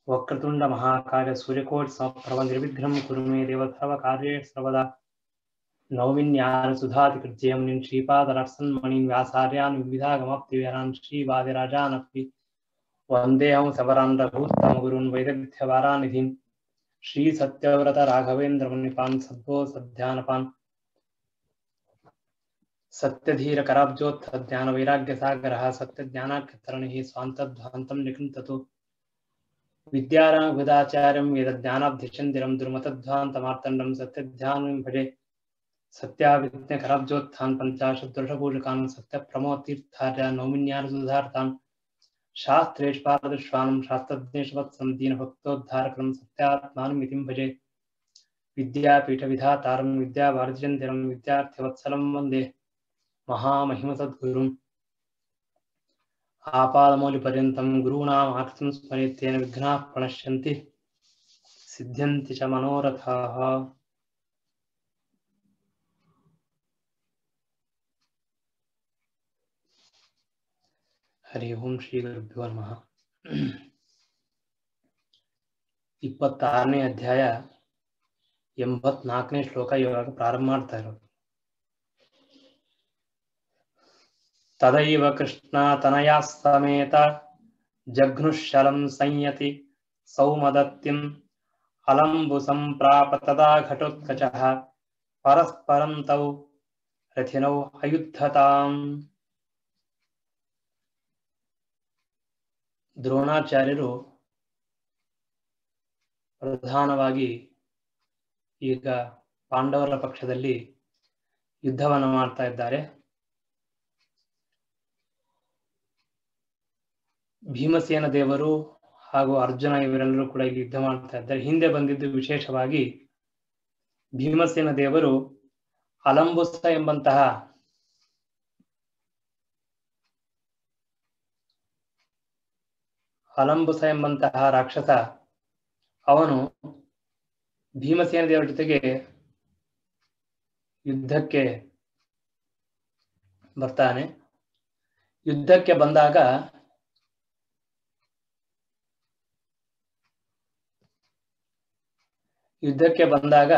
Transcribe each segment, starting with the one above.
ವಕ್ರತುಂಡ ಮಹಾಕಾರ್ಯ ಸೂರ್ಯಕೋಟಿ ಸಮಪ್ರಭ ನಿರ್ವಿಘ್ನಂ ಕುರು ಮೇ ದೇವ ಸರ್ವ ಕಾರ್ಯೇ ಸರ್ವದಾ ನೌವಿನ್ಯಾನ ಸುಧಾಧಿಕೃತ್ಯ ಮುನಿನ್ ಶ್ರೀಪಾದರಸನ್ ಮಣಿನ್ ವ್ಯಾಸಾರ್ಯಾನ್ ವಿವಿಧಾಗಮಪ್ತಿವ್ಯಾನ್ ಶ್ರೀವಾದಿರಾಜಾನಪಿ ವಂದೇಹಂ ಸವರಾನ್ ರಘೂತ್ತಮ ಗುರುನ್ ವೈದಗ್ಧ್ಯವಾರಾನಿಧಿನ್ ಶ್ರೀ ಸತ್ಯವ್ರತ ರಾಘವೇಂದ್ರ ಮುನಿಪಾನ್ ಸದ್ಭೋ ಸಧ್ಯಾನಪಾನ್ ಸತ್ಯಧೀರ ಕರಾಬ್ಜೋತ್ಥ ಜ್ಞಾನ ವೈರಾಗ್ಯ ಸಾಗರ ಸತ್ಯ ಜ್ಞಾನಾಖ್ಯತರಣಿ ಸ್ವಾಂತಧ್ವಾಂತಂ ನಿಕೃಂತತು ವಿದ್ಯಾರಾಂಗುದಾಚಾರ್ಯಂ ವೇದ ಜ್ಞಾನಾಬ್ಧಿಚಂದಿರಂ ದುರ್ಮತಧ್ವಾಂತಮಾರ್ತಂಡಂ ಸತ್ಯಧ್ಯಾನಂ ಭಜೆ ಸತ್ಯಾವಿಜ್ಞ ಕರಾಬ್ಜೋತ್ಥಾನ್ ಪಂಚಾಶತ್ ವರ್ಷಪೂಜಕಾನ್ ಸತ್ಯ ಪ್ರಮೋತೀರ್ಥಾರ್ಯ ನೌಮಿನ್ಯಾನ ಸುಧಾರ್ತಾನ್ ಶಾಸ್ತ್ರೇಶ್ ಪಾರದಶ್ವಾನಂ ಶಾಸ್ತ್ರಜ್ಞೇಶವತ್ಸಂ ದೀನಭಕ್ತೋದ್ಧಾರಕರಂ ಸತ್ಯಾತ್ಮಾನಂ ಇತಿಂ ಭಜೆ ವಿದ್ಯಾಪೀಠ ವಿಧಾತಾರಂ ವಿದ್ಯಾವಾರ್ಜಂತಿರಂ ವಿದ್ಯಾರ್ಥಿವತ್ಸಲಂ ವಂದೇ ಮಹಾಮಹಿಮಸದ್ಗುರುಂ ಆಪಾದಮೌಲಿಪರ್ಯಂతం ಗುರುಣಾಂ ಆಕೃತಿಂ ಸ್ಮರೇತ್ತೇನ ವಿಘ್ನಾಃ ಪ್ರಣಶ್ಯಂತಿ ಸಿದ್ಧ್ಯಂತಿ ಚ ಮನೋರಥಾಃ ಹರಿ ಓಂ ಶ್ರೀ ಗುರುಭ್ಯೋ ನಮಃ ಇಪ್ಪತ್ತಾರನೇ ಅಧ್ಯಾಯ ಎಂಬತ್ನಾಲ್ಕನೇ ಶ್ಲೋಕ ಇವಾಗ ಪ್ರಾರಂಭ ಮಾಡ್ತಾ ಇರೋದು ತದೈವ ಕೃಷ್ಣ ತನಯಾ ಸಮೇತ ಜಘ್ನುಶಲಂ ಸಂಯತಿ ಸೌಮದತ್ತಿಂ ಅಲಂಬು ಸಂಪ್ರಾಪ ತದಾ ಘಟೋತ್ಕಚಃ ಪರಸ್ಪರಂ ತೌ ರಥಿನೌ ಅಯುದ್ಧತಾಂ ದ್ರೋಣಾಚಾರ್ಯರು ಪ್ರಧಾನವಾಗಿ ಈಗ ಪಾಂಡವರ ಪಕ್ಷದಲ್ಲಿ ಯುದ್ಧವನ್ನು ಮಾಡ್ತಾ ಇದ್ದಾರೆ ಭೀಮಸೇನ ದೇವರು ಹಾಗೂ ಅರ್ಜುನ ಇವರೆಲ್ಲರೂ ಕೂಡ ಇಲ್ಲಿ ಯುದ್ಧ ಮಾಡ್ತಾ ಇದ್ದಾರೆ ಹಿಂದೆ ಬಂದಿದ್ದು ವಿಶೇಷವಾಗಿ ಭೀಮಸೇನ ದೇವರು ಅಲಂಬುಸ ಎಂಬಂತಹ ಅಲಂಬುಸ ಎಂಬಂತಹ ರಾಕ್ಷಸ ಅವನು ಭೀಮಸೇನ ದೇವರ ಜೊತೆಗೆ ಯುದ್ಧಕ್ಕೆ ಬರ್ತಾನೆ ಯುದ್ಧಕ್ಕೆ ಬಂದಾಗ ಯುದ್ಧಕ್ಕೆ ಬಂದಾಗ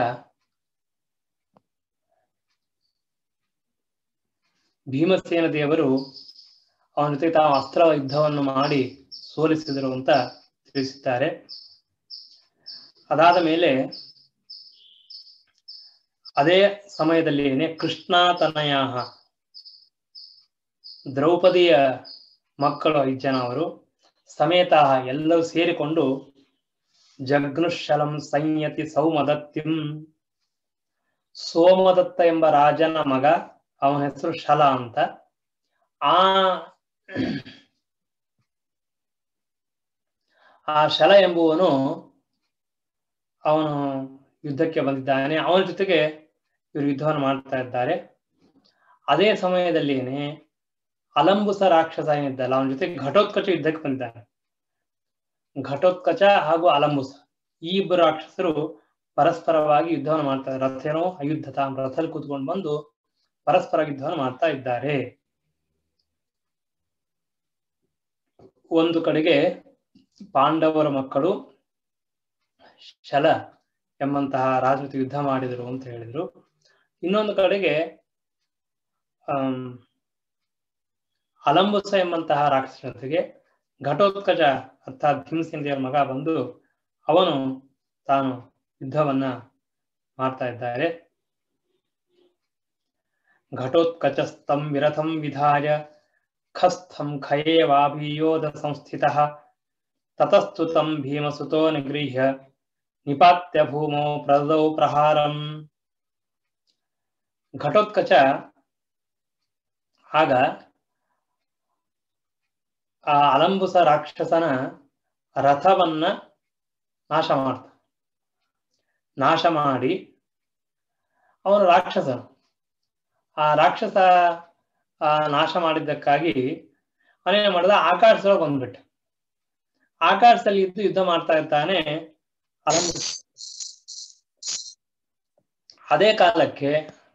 ಭೀಮಸೇನ ದೇವರು ಅವನ ಜೊತೆ ತಾವು ಅಸ್ತ್ರ ಯುದ್ಧವನ್ನು ಮಾಡಿ ಸೋಲಿಸಿದರು ಅಂತ ತಿಳಿಸಿದ್ದಾರೆ ಅದಾದ ಮೇಲೆ ಅದೇ ಸಮಯದಲ್ಲಿ ಕೃಷ್ಣ ತನಯ ದ್ರೌಪದಿಯ ಮಕ್ಕಳು ಐದು ಜನ ಅವರು ಸಮೇತ ಎಲ್ಲರೂ ಸೇರಿಕೊಂಡು ಜಗ್ನುಶಲಂ ಸಂಯತಿ ಸೌಮದತ್ಯಂ ಸೋಮದತ್ತ ಎಂಬ ರಾಜನ ಮಗ ಅವನ ಹೆಸರು ಶಲ ಅಂತ ಆ ಆ ಶಲ ಎಂಬುವನು ಅವನು ಯುದ್ಧಕ್ಕೆ ಬಂದಿದ್ದಾನೆ ಅವನ ಜೊತೆಗೆ ಇವರು ಯುದ್ಧವನ್ನು ಮಾಡ್ತಾ ಇದ್ದಾರೆ ಅದೇ ಸಮಯದಲ್ಲಿನೇ ಅಲಂಬುಸ ರಾಕ್ಷಸ ಏನಿದ್ದಲ್ಲ ಅವನ ಜೊತೆ ಘಟೋತ್ಕಚ ಯುದ್ಧಕ್ಕೆ ಬಂದಿದ್ದಾನೆ ಘಟೋತ್ಕಚ ಹಾಗೂ ಅಲಂಬುಸ ಈ ಇಬ್ಬರು ರಾಕ್ಷಸರು ಪರಸ್ಪರವಾಗಿ ಯುದ್ಧವನ್ನು ಮಾಡ್ತಾರೆ ರಥೇನೋ ಅಯುದ್ಧತ ರಥದಲ್ಲಿ ಕೂತ್ಕೊಂಡು ಬಂದು ಪರಸ್ಪರ ಯುದ್ಧವನ್ನು ಮಾಡ್ತಾ ಇದ್ದಾರೆ ಒಂದು ಕಡೆಗೆ ಪಾಂಡವರ ಮಕ್ಕಳು ಶಲ ಎಂಬಂತಹ ರಾಜ ಯುದ್ಧ ಮಾಡಿದರು ಅಂತ ಹೇಳಿದ್ರು ಇನ್ನೊಂದು ಕಡೆಗೆ ಅಹ್ ಅಲಂಬುಸ ಎಂಬಂತಹ ರಾಕ್ಷಸನ ಜೊತೆಗೆ ಘಟೋತ್ಕಚ ಅರ್ಥಾತ್ ಭೀಮಸೇನ ದೇವರ ಮಗ ಬಂದು ಅವನು ತಾನು ಯುದ್ಧವನ್ನ ಮಾಡ್ತಾ ಇದ್ದಾರೆ ಘಟೋತ್ಕಚಸ್ತಂ ವಿರಥಂ ವಿಧಾಯ ಖಸ್ಥಂ ಖಯೇವಾಭಿಯೋಧ ಸಂಸ್ಥಿತ ತತಸ್ತು ತಂ ಭೀಮಸುತೋ ನಿಗೃಹ್ಯ ನಿಪಾತ್ಯ ಭೂಮೋ ಪ್ರದೌ ಪ್ರಹಾರಂ ಘಟೋತ್ಕಚ ಆಗ ಆ ಅಲಂಬುಸ ರಾಕ್ಷಸನ ರಥವನ್ನ ನಾಶ ಮಾಡ್ತ ನಾಶ ಮಾಡಿ ಅವನು ರಾಕ್ಷಸನು ಆ ರಾಕ್ಷಸ ಆ ನಾಶ ಮಾಡಿದ್ದಕ್ಕಾಗಿ ಅವನೇನ್ ಮಾಡಿದ ಆಕಾಶದೊಳಗೆ ಬಂದ್ಬಿಟ್ಟ ಆಕಾಶದಲ್ಲಿ ಇದ್ದು ಯುದ್ಧ ಮಾಡ್ತಾ ಇರ್ತಾನೆ ಅಲಂಬುಸ ಅದೇ ಕಾಲಕ್ಕೆ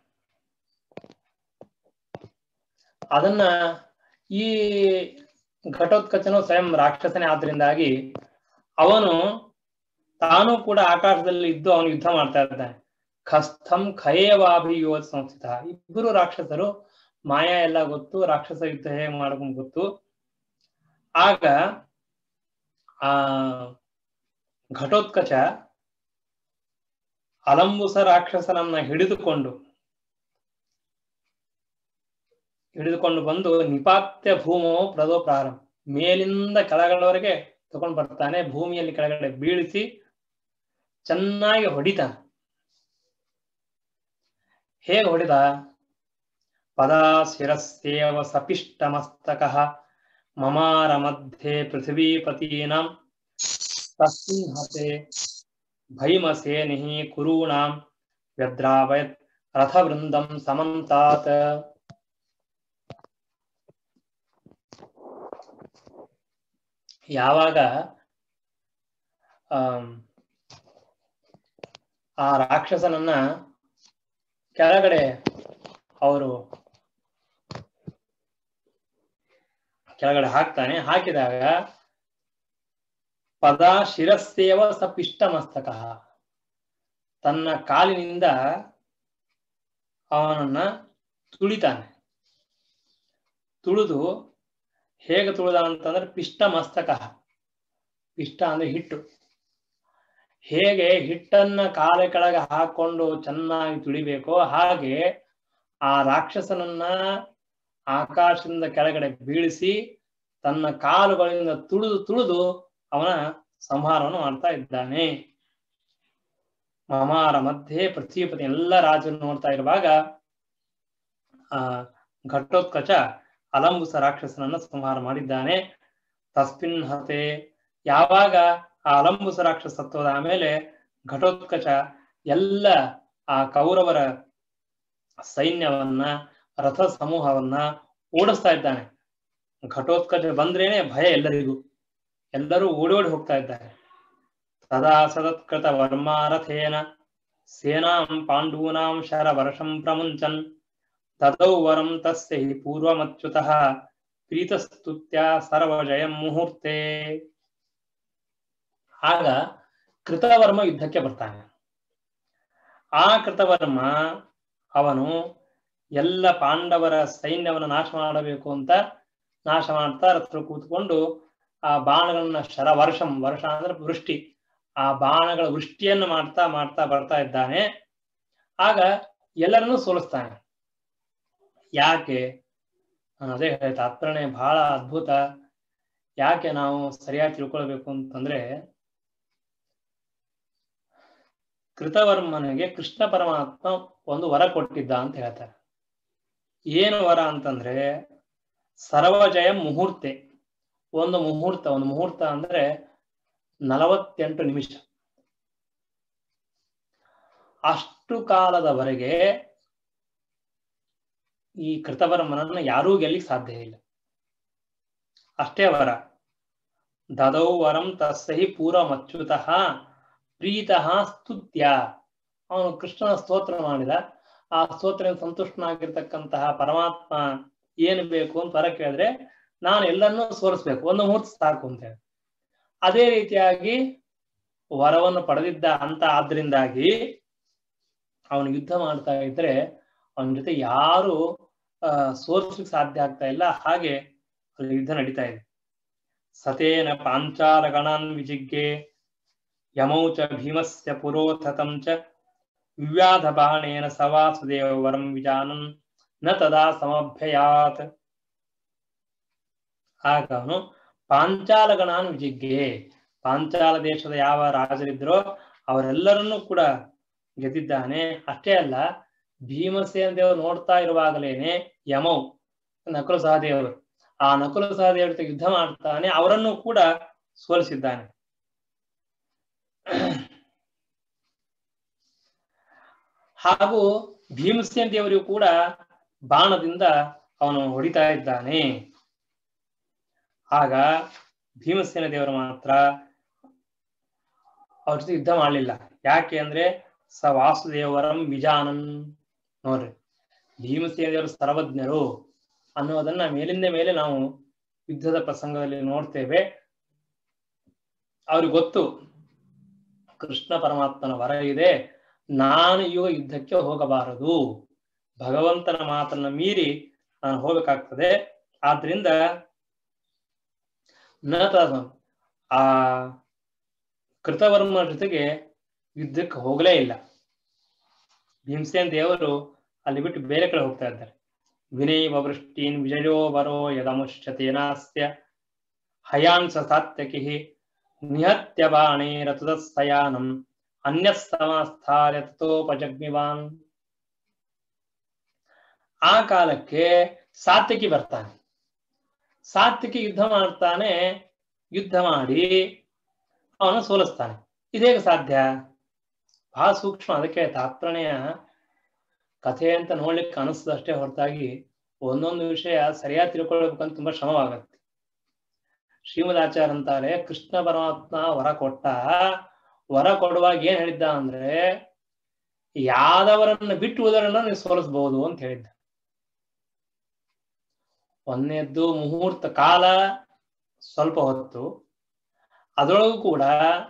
ಅದನ್ನ ಈ ಘಟೋತ್ಕಚನು ಸ್ವಯಂ ರಾಕ್ಷಸನೇ ಆದ್ರಿಂದಾಗಿ ಅವನು ತಾನು ಕೂಡ ಆಕಾಶದಲ್ಲಿ ಇದ್ದು ಅವನು ಯುದ್ಧ ಮಾಡ್ತಾ ಇದ್ದಾನೆ ಖಸ್ಥಂ ಖಯೇವಾಭಿಯೋಧ ಸಂಸ್ಥಿತ ಇಬ್ಬರು ರಾಕ್ಷಸರು ಮಾಯಾ ಎಲ್ಲ ಗೊತ್ತು ರಾಕ್ಷಸ ಯುದ್ಧ ಹೇಗೆ ಮಾಡ್ಕೊಂಡು ಗೊತ್ತು ಆಗ ಆ ಘಟೋತ್ಕಚ ಅಲಂಬುಸ ರಾಕ್ಷಸನನ್ನ ಹಿಡಿದುಕೊಂಡು ಹಿಡಿದುಕೊಂಡು ಬಂದು ನಿಪಾತ್ಯ ಭೂಮೋ ಪ್ರದೋ ಪ್ರಾರಂಭ ಮೇಲಿಂದ ಕೆಳಗಡವರೆಗೆ ತಗೊಂಡು ಬರ್ತಾನೆ ಭೂಮಿಯಲ್ಲಿ ಕೆಳಗಡೆ ಬೀಳಿಸಿ ಚೆನ್ನಾಗಿ ಹೊಡಿತಾನೆ ಹೇಗೆ ಹೊಡೆದ ಪದ ಶಿರಸ್ಸೇವ ಸಪಿಷ್ಟ ಮಸ್ತಕ ಮಮಾರ ಮಧ್ಯೆ ಪೃಥ್ವೀಪತೀನಾಂ ತಸ್ಮಿನ್ ಹತೆ ಭೈಮಸೇನಿ ಕುರೂಣಾಂ ವ್ಯದ್ರಾವಯತ್ ರಥವೃಂದಂ ಸಮಂತಾತ್ ಯಾವಾಗ ಆಮ್, ಆ ರಾಕ್ಷಸನನ್ನ ಕೆಳಗಡೆ ಅವರು ಕೆಳಗಡೆ ಹಾಕ್ತಾನೆ ಹಾಕಿದಾಗ ಪದ ಶಿರಸ್ಸೇವ ಸಪಿಷ್ಟ ಮಸ್ತಕ ತನ್ನ ಕಾಲಿನಿಂದ ಅವನನ್ನ ತುಳಿತಾನೆ ತುಳಿದು ಹೇಗೆ ತುಳಿದ ಅಂತಂದ್ರೆ ಪಿಷ್ಟ ಮಸ್ತಕ ಪಿಷ್ಟ ಅಂದ್ರೆ ಹಿಟ್ಟು ಹೇಗೆ ಹಿಟ್ಟನ್ನ ಕಾಲ ಕೆಳಗೆ ಹಾಕೊಂಡು ಚೆನ್ನಾಗಿ ತುಳಿಬೇಕೋ ಹಾಗೆ ಆ ರಾಕ್ಷಸನನ್ನ ಆಕಾಶದಿಂದ ಕೆಳಗಡೆ ಬೀಳಿಸಿ ತನ್ನ ಕಾಲುಗಳಿಂದ ತುಳಿದು ತುಳಿದು ಅವನ ಸಂಹಾರವನ್ನು ಮಾಡ್ತಾ ಇದ್ದಾನೆ ಮಮಾರ ಮಧ್ಯೆ ಪೃಥ್ವಿಪತಿ ಎಲ್ಲ ರಾಜರು ನೋಡ್ತಾ ಇರುವಾಗ ಆ ಘಟೋತ್ಕಚ ಅಲಂಬುಸ ರಾಕ್ಷಸನನ್ನ ಸಂಹಾರ ಮಾಡಿದ್ದಾನೆ ತಸ್ಮಿನ್ ಹತೆ ಯಾವಾಗ ಆ ಅಲಂಬುಸ ರಾಕ್ಷಸ ಸತ್ತೋದ ಆಮೇಲೆ ಘಟೋತ್ಕಚ ಎಲ್ಲ ಆ ಕೌರವರ ಸೈನ್ಯವನ್ನ ರಥ ಸಮೂಹವನ್ನ ಓಡಿಸ್ತಾ ಇದ್ದಾನೆ ಘಟೋತ್ಕಚ ಬಂದ್ರೇನೆ ಭಯ ಎಲ್ಲರಿಗೂ ಎಲ್ಲರೂ ಓಡೋಡಿ ಹೋಗ್ತಾ ಇದ್ದಾರೆ ಸದಾ ಸದತ್ಕೃತ ವರ್ಮಾರಥೇನ ಸೇನಾಂ ಪಾಂಡೂನಾಂ ಶರ ವರ್ಷಂ ಪ್ರಮುಂಚನ್ ತದೌ ವರಂ ತಸ್ಯ ಹಿ ಪೂರ್ವಮಚ್ಯುತಃ ಪ್ರೀತಸ್ತುತ್ಯ ಸರ್ವಜಯಂ ಮುಹೂರ್ತೆ ಆಗ ಕೃತವರ್ಮ ಯುದ್ಧಕ್ಕೆ ಬರ್ತಾನೆ ಆ ಕೃತವರ್ಮ ಅವನು ಎಲ್ಲ ಪಾಂಡವರ ಸೈನ್ಯವನ್ನು ನಾಶ ಮಾಡಬೇಕು ಅಂತ ನಾಶ ಮಾಡ್ತಾ ರತ್ರ ಕೂತ್ಕೊಂಡು ಆ ಬಾಣಗಳನ್ನ ಶರ ವರ್ಷಂ ವರ್ಷ ಅಂದ್ರೆ ವೃಷ್ಟಿ ಆ ಬಾಣಗಳ ವೃಷ್ಟಿಯನ್ನು ಮಾಡ್ತಾ ಮಾಡ್ತಾ ಬರ್ತಾ ಇದ್ದಾನೆ ಆಗ ಎಲ್ಲರನ್ನೂ ಸೋಲಿಸ್ತಾನೆ ಯಾಕೆ ನಾನು ಅದೇ ಹೇಳ್ತಾ ತಾತ್ಪರ್ಣೆ ಬಹಳ ಅದ್ಭುತ ಯಾಕೆ ನಾವು ಸರಿಯಾಗಿ ತಿಳ್ಕೊಳ್ಬೇಕು ಅಂತಂದ್ರೆ ಕೃತವರ್ಮನಿಗೆ ಕೃಷ್ಣ ಪರಮಾತ್ಮ ಒಂದು ವರ ಕೊಟ್ಟಿದ್ದ ಅಂತ ಹೇಳ್ತಾರೆ ಏನು ವರ ಅಂತಂದ್ರೆ ಸರ್ವಜಯ ಮುಹೂರ್ತೆ ಒಂದು ಮುಹೂರ್ತ ಒಂದು ಮುಹೂರ್ತ ಅಂದ್ರೆ ನಲವತ್ತೆಂಟು ನಿಮಿಷ ಅಷ್ಟು ಕಾಲದವರೆಗೆ ಈ ಕೃತವರ್ಮನನ್ನ ಯಾರೂ ಗೆಲ್ಲಿಕ್ ಸಾಧ್ಯ ಇಲ್ಲ ಅಷ್ಟೇ ವರ ದದೌ ವರಂ ತಸ್ಸಹಿ ಪೂರ್ವಮಚ್ಯುತಃ ಪ್ರೀತಃ ಸ್ತುತ್ಯ ಅವನು ಕೃಷ್ಣನ ಸ್ತೋತ್ರ ಮಾಡಿದ ಆ ಸ್ತೋತ್ರ ಸಂತುಷ್ಟನಾಗಿರ್ತಕ್ಕಂತಹ ಪರಮಾತ್ಮ ಏನು ಬೇಕು ಅಂತ ವರ ಕೇಳಿದ್ರೆ ನಾನು ಎಲ್ಲರನ್ನೂ ಸೋಲಿಸ್ಬೇಕು ಒಂದು ಮುಹೂರ್ತ ಸಾಕು ಅಂತ ಹೇಳಿ ಅದೇ ರೀತಿಯಾಗಿ ವರವನ್ನು ಪಡೆದಿದ್ದ ಅಂತ ಆದ್ರಿಂದಾಗಿ ಅವನು ಯುದ್ಧ ಮಾಡ್ತಾ ಇದ್ರೆ ಅವನ ಜೊತೆ ಯಾರು ಆ ಸೋಲಿಸ್ಲಿಕ್ಕೆ ಸಾಧ್ಯ ಆಗ್ತಾ ಇಲ್ಲ ಹಾಗೆ ಅಲ್ಲಿ ಯುದ್ಧ ನಡೀತಾ ಇದೆ ಸತೇನ ಪಾಂಚಾಲ ಗಣಾನ್ ವಿಜಿಗ್ಗೆ ಯಮೌ ಚ ಭೀಮಸ್ಯ ಪುರೋಥತಂ ಚ ವಿವ್ಯಾಧ ಬಾಣೇನ ಸವಾಸುದೇವ ವರಂ ವಿಜಾನನ್ ನ ತದಾ ಸಮಭ್ಯಯಾತ್ ಆಗ ಅವನು ಪಾಂಚಾಲ ಗಣಾನ್ ವಿಜಿಗ್ಗೆ ಪಾಂಚಾಲ ದೇಶದ ಯಾವ ರಾಜರಿದ್ರೋ ಅವರೆಲ್ಲರನ್ನೂ ಕೂಡ ಗೆದ್ದಿದ್ದಾನೆ ಅಷ್ಟೇ ಅಲ್ಲ ಭೀಮಸೇನ ದೇವರು ನೋಡ್ತಾ ಇರುವಾಗಲೇನೆ ಯಮೌ ನಕುಲ ಸಹದೇವರು ಆ ನಕುಲ ಸಹದೇವರ ಜೊತೆ ಯುದ್ಧ ಮಾಡ್ತಾನೆ ಅವರನ್ನು ಕೂಡ ಸೋಲಿಸಿದ್ದಾನೆ ಹಾಗೂ ಭೀಮಸೇನ ದೇವರಿಗೂ ಕೂಡ ಬಾಣದಿಂದ ಅವನು ಹೊಡಿತಾ ಇದ್ದಾನೆ ಆಗ ಭೀಮಸೇನ ದೇವರು ಮಾತ್ರ ಅವ್ರ ಜೊತೆ ಯುದ್ಧ ಮಾಡಲಿಲ್ಲ ಯಾಕೆ ಅಂದ್ರೆ ಸ ವಾಸುದೇವರಂ ವಿಜಾನನ್ ನೋಡ್ರಿ ಭೀಮಸೇನ ದೇವರು ಸರ್ವಜ್ಞರು ಅನ್ನೋದನ್ನ ಮೇಲಿಂದ ಮೇಲೆ ನಾವು ಯುದ್ಧದ ಪ್ರಸಂಗದಲ್ಲಿ ನೋಡ್ತೇವೆ ಅವ್ರಿಗೆ ಗೊತ್ತು ಕೃಷ್ಣ ಪರಮಾತ್ಮನ ವರ ಇದೆ ನಾನು ಇವಾಗ ಯುದ್ಧಕ್ಕೆ ಹೋಗಬಾರದು ಭಗವಂತನ ಮಾತನ್ನ ಮೀರಿ ನಾನು ಹೋಗಬೇಕಾಗ್ತದೆ ಆದ್ರಿಂದ ನತ ಆ ಕೃತವರ್ಮ ಜೊತೆಗೆ ಯುದ್ಧಕ್ಕೆ ಹೋಗಲೇ ಇಲ್ಲ ಭೀಮಸೇನ್ ದೇವರು ಅಲ್ಲಿ ಬಿಟ್ಟು ಬೇರೆ ಕಡೆ ಹೋಗ್ತಾ ಇದ್ದಾರೆ ವಿನೈವ ವೃಷ್ಟೀನ್ ವಿಜಯೋ ವರೋ ಯದಮುಷ್ಯತೇನಾಸ್ಯ ಹಯಾನ್ ಸಾತ್ಯಕಿ ನಿಹತ್ಯ ಬಾಣೇ ರಥದಸ್ತಯಾನಂ ಅನ್ಯಸ್ತಮಾಸ್ಥಾರ್ಯ ತಥೋಪಜಗ್ಮಿವಾನ್ ಆ ಕಾಲಕ್ಕೆ ಸಾತ್ಯಕಿ ಬರ್ತಾನೆ ಸಾತ್ಯಕಿ ಯುದ್ಧ ಮಾಡ್ತಾನೆ ಯುದ್ಧ ಮಾಡಿ ಅವನು ಸೋಲಿಸ್ತಾನೆ ಇದೇಗೆ ಸಾಧ್ಯ ಬಹಳ ಸೂಕ್ಷ್ಮ ಅದಕ್ಕೆ ತಾತ್ಪರ್ಣೆಯ ಕಥೆ ಅಂತ ನೋಡ್ಲಿಕ್ಕೆ ಅನಿಸ್ತದಷ್ಟೇ ಹೊರತಾಗಿ ಒಂದೊಂದು ವಿಷಯ ಸರಿಯಾಗಿ ತಿಳ್ಕೊಳ್ಬೇಕಂತ ತುಂಬಾ ಶ್ರಮವಾಗತ್ತೆ ಶ್ರೀಮದ್ ಆಚಾರ್ಯ ಅಂತಾರೆ ಕೃಷ್ಣ ಪರಮಾತ್ಮ ವರ ಕೊಟ್ಟ ವರ ಕೊಡುವಾಗ ಏನ್ ಹೇಳಿದ್ದ ಅಂದ್ರೆ ಯಾದವರನ್ನ ಬಿಟ್ಟು ಉದರನ್ನ ನೀವು ಸೋಲಿಸಬಹುದು ಅಂತ ಹೇಳಿದ್ದ ಒಂದನೇದ್ದು ಮುಹೂರ್ತ ಕಾಲ ಸ್ವಲ್ಪ ಹೊತ್ತು ಅದರೊಳಗೂ ಕೂಡ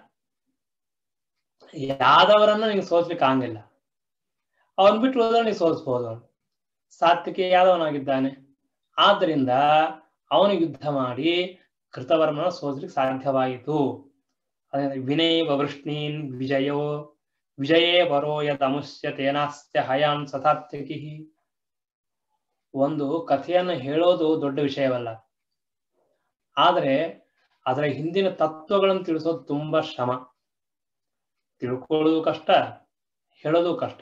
ಯಾದವರನ್ನ ನಿಂಗೆ ಸೋಲ್ಸ್ಲಿಕ್ಕೆ ಆಗಂಗಿಲ್ಲ ಅವನ್ ಬಿಟ್ಟು ಹೋದ್ರೆ ನೀವು ಸೋಲಿಸಬಹುದು ಸಾತ್ವಿಕೆ ಯಾದವನಾಗಿದ್ದಾನೆ ಆದ್ದರಿಂದ ಅವನು ಯುದ್ಧ ಮಾಡಿ ಕೃತವರ್ಮನ ಸೋಲಿಸ್ಲಿಕ್ಕೆ ಸಾಧ್ಯವಾಯಿತು ವಿನಯ ವೃಷ್ಣೀನ್ ವಿಜಯೋ ವಿಜಯೇ ವರೋ ಯದ್ ಅಮುಷ್ಯ ತೇನಾಸ್ತ್ಯ ಹಯಾನ್ ಸತಾತ್ಯಕಿ ಒಂದು ಕಥೆಯನ್ನು ಹೇಳೋದು ದೊಡ್ಡ ವಿಷಯವಲ್ಲ ಆದರೆ ಅದರ ಹಿಂದಿನ ತತ್ವಗಳನ್ನು ತಿಳಿಸೋದು ತುಂಬಾ ಶ್ರಮ ತಿಳ್ಕೊಳ್ಳೋದು ಕಷ್ಟ ಹೇಳೋದು ಕಷ್ಟ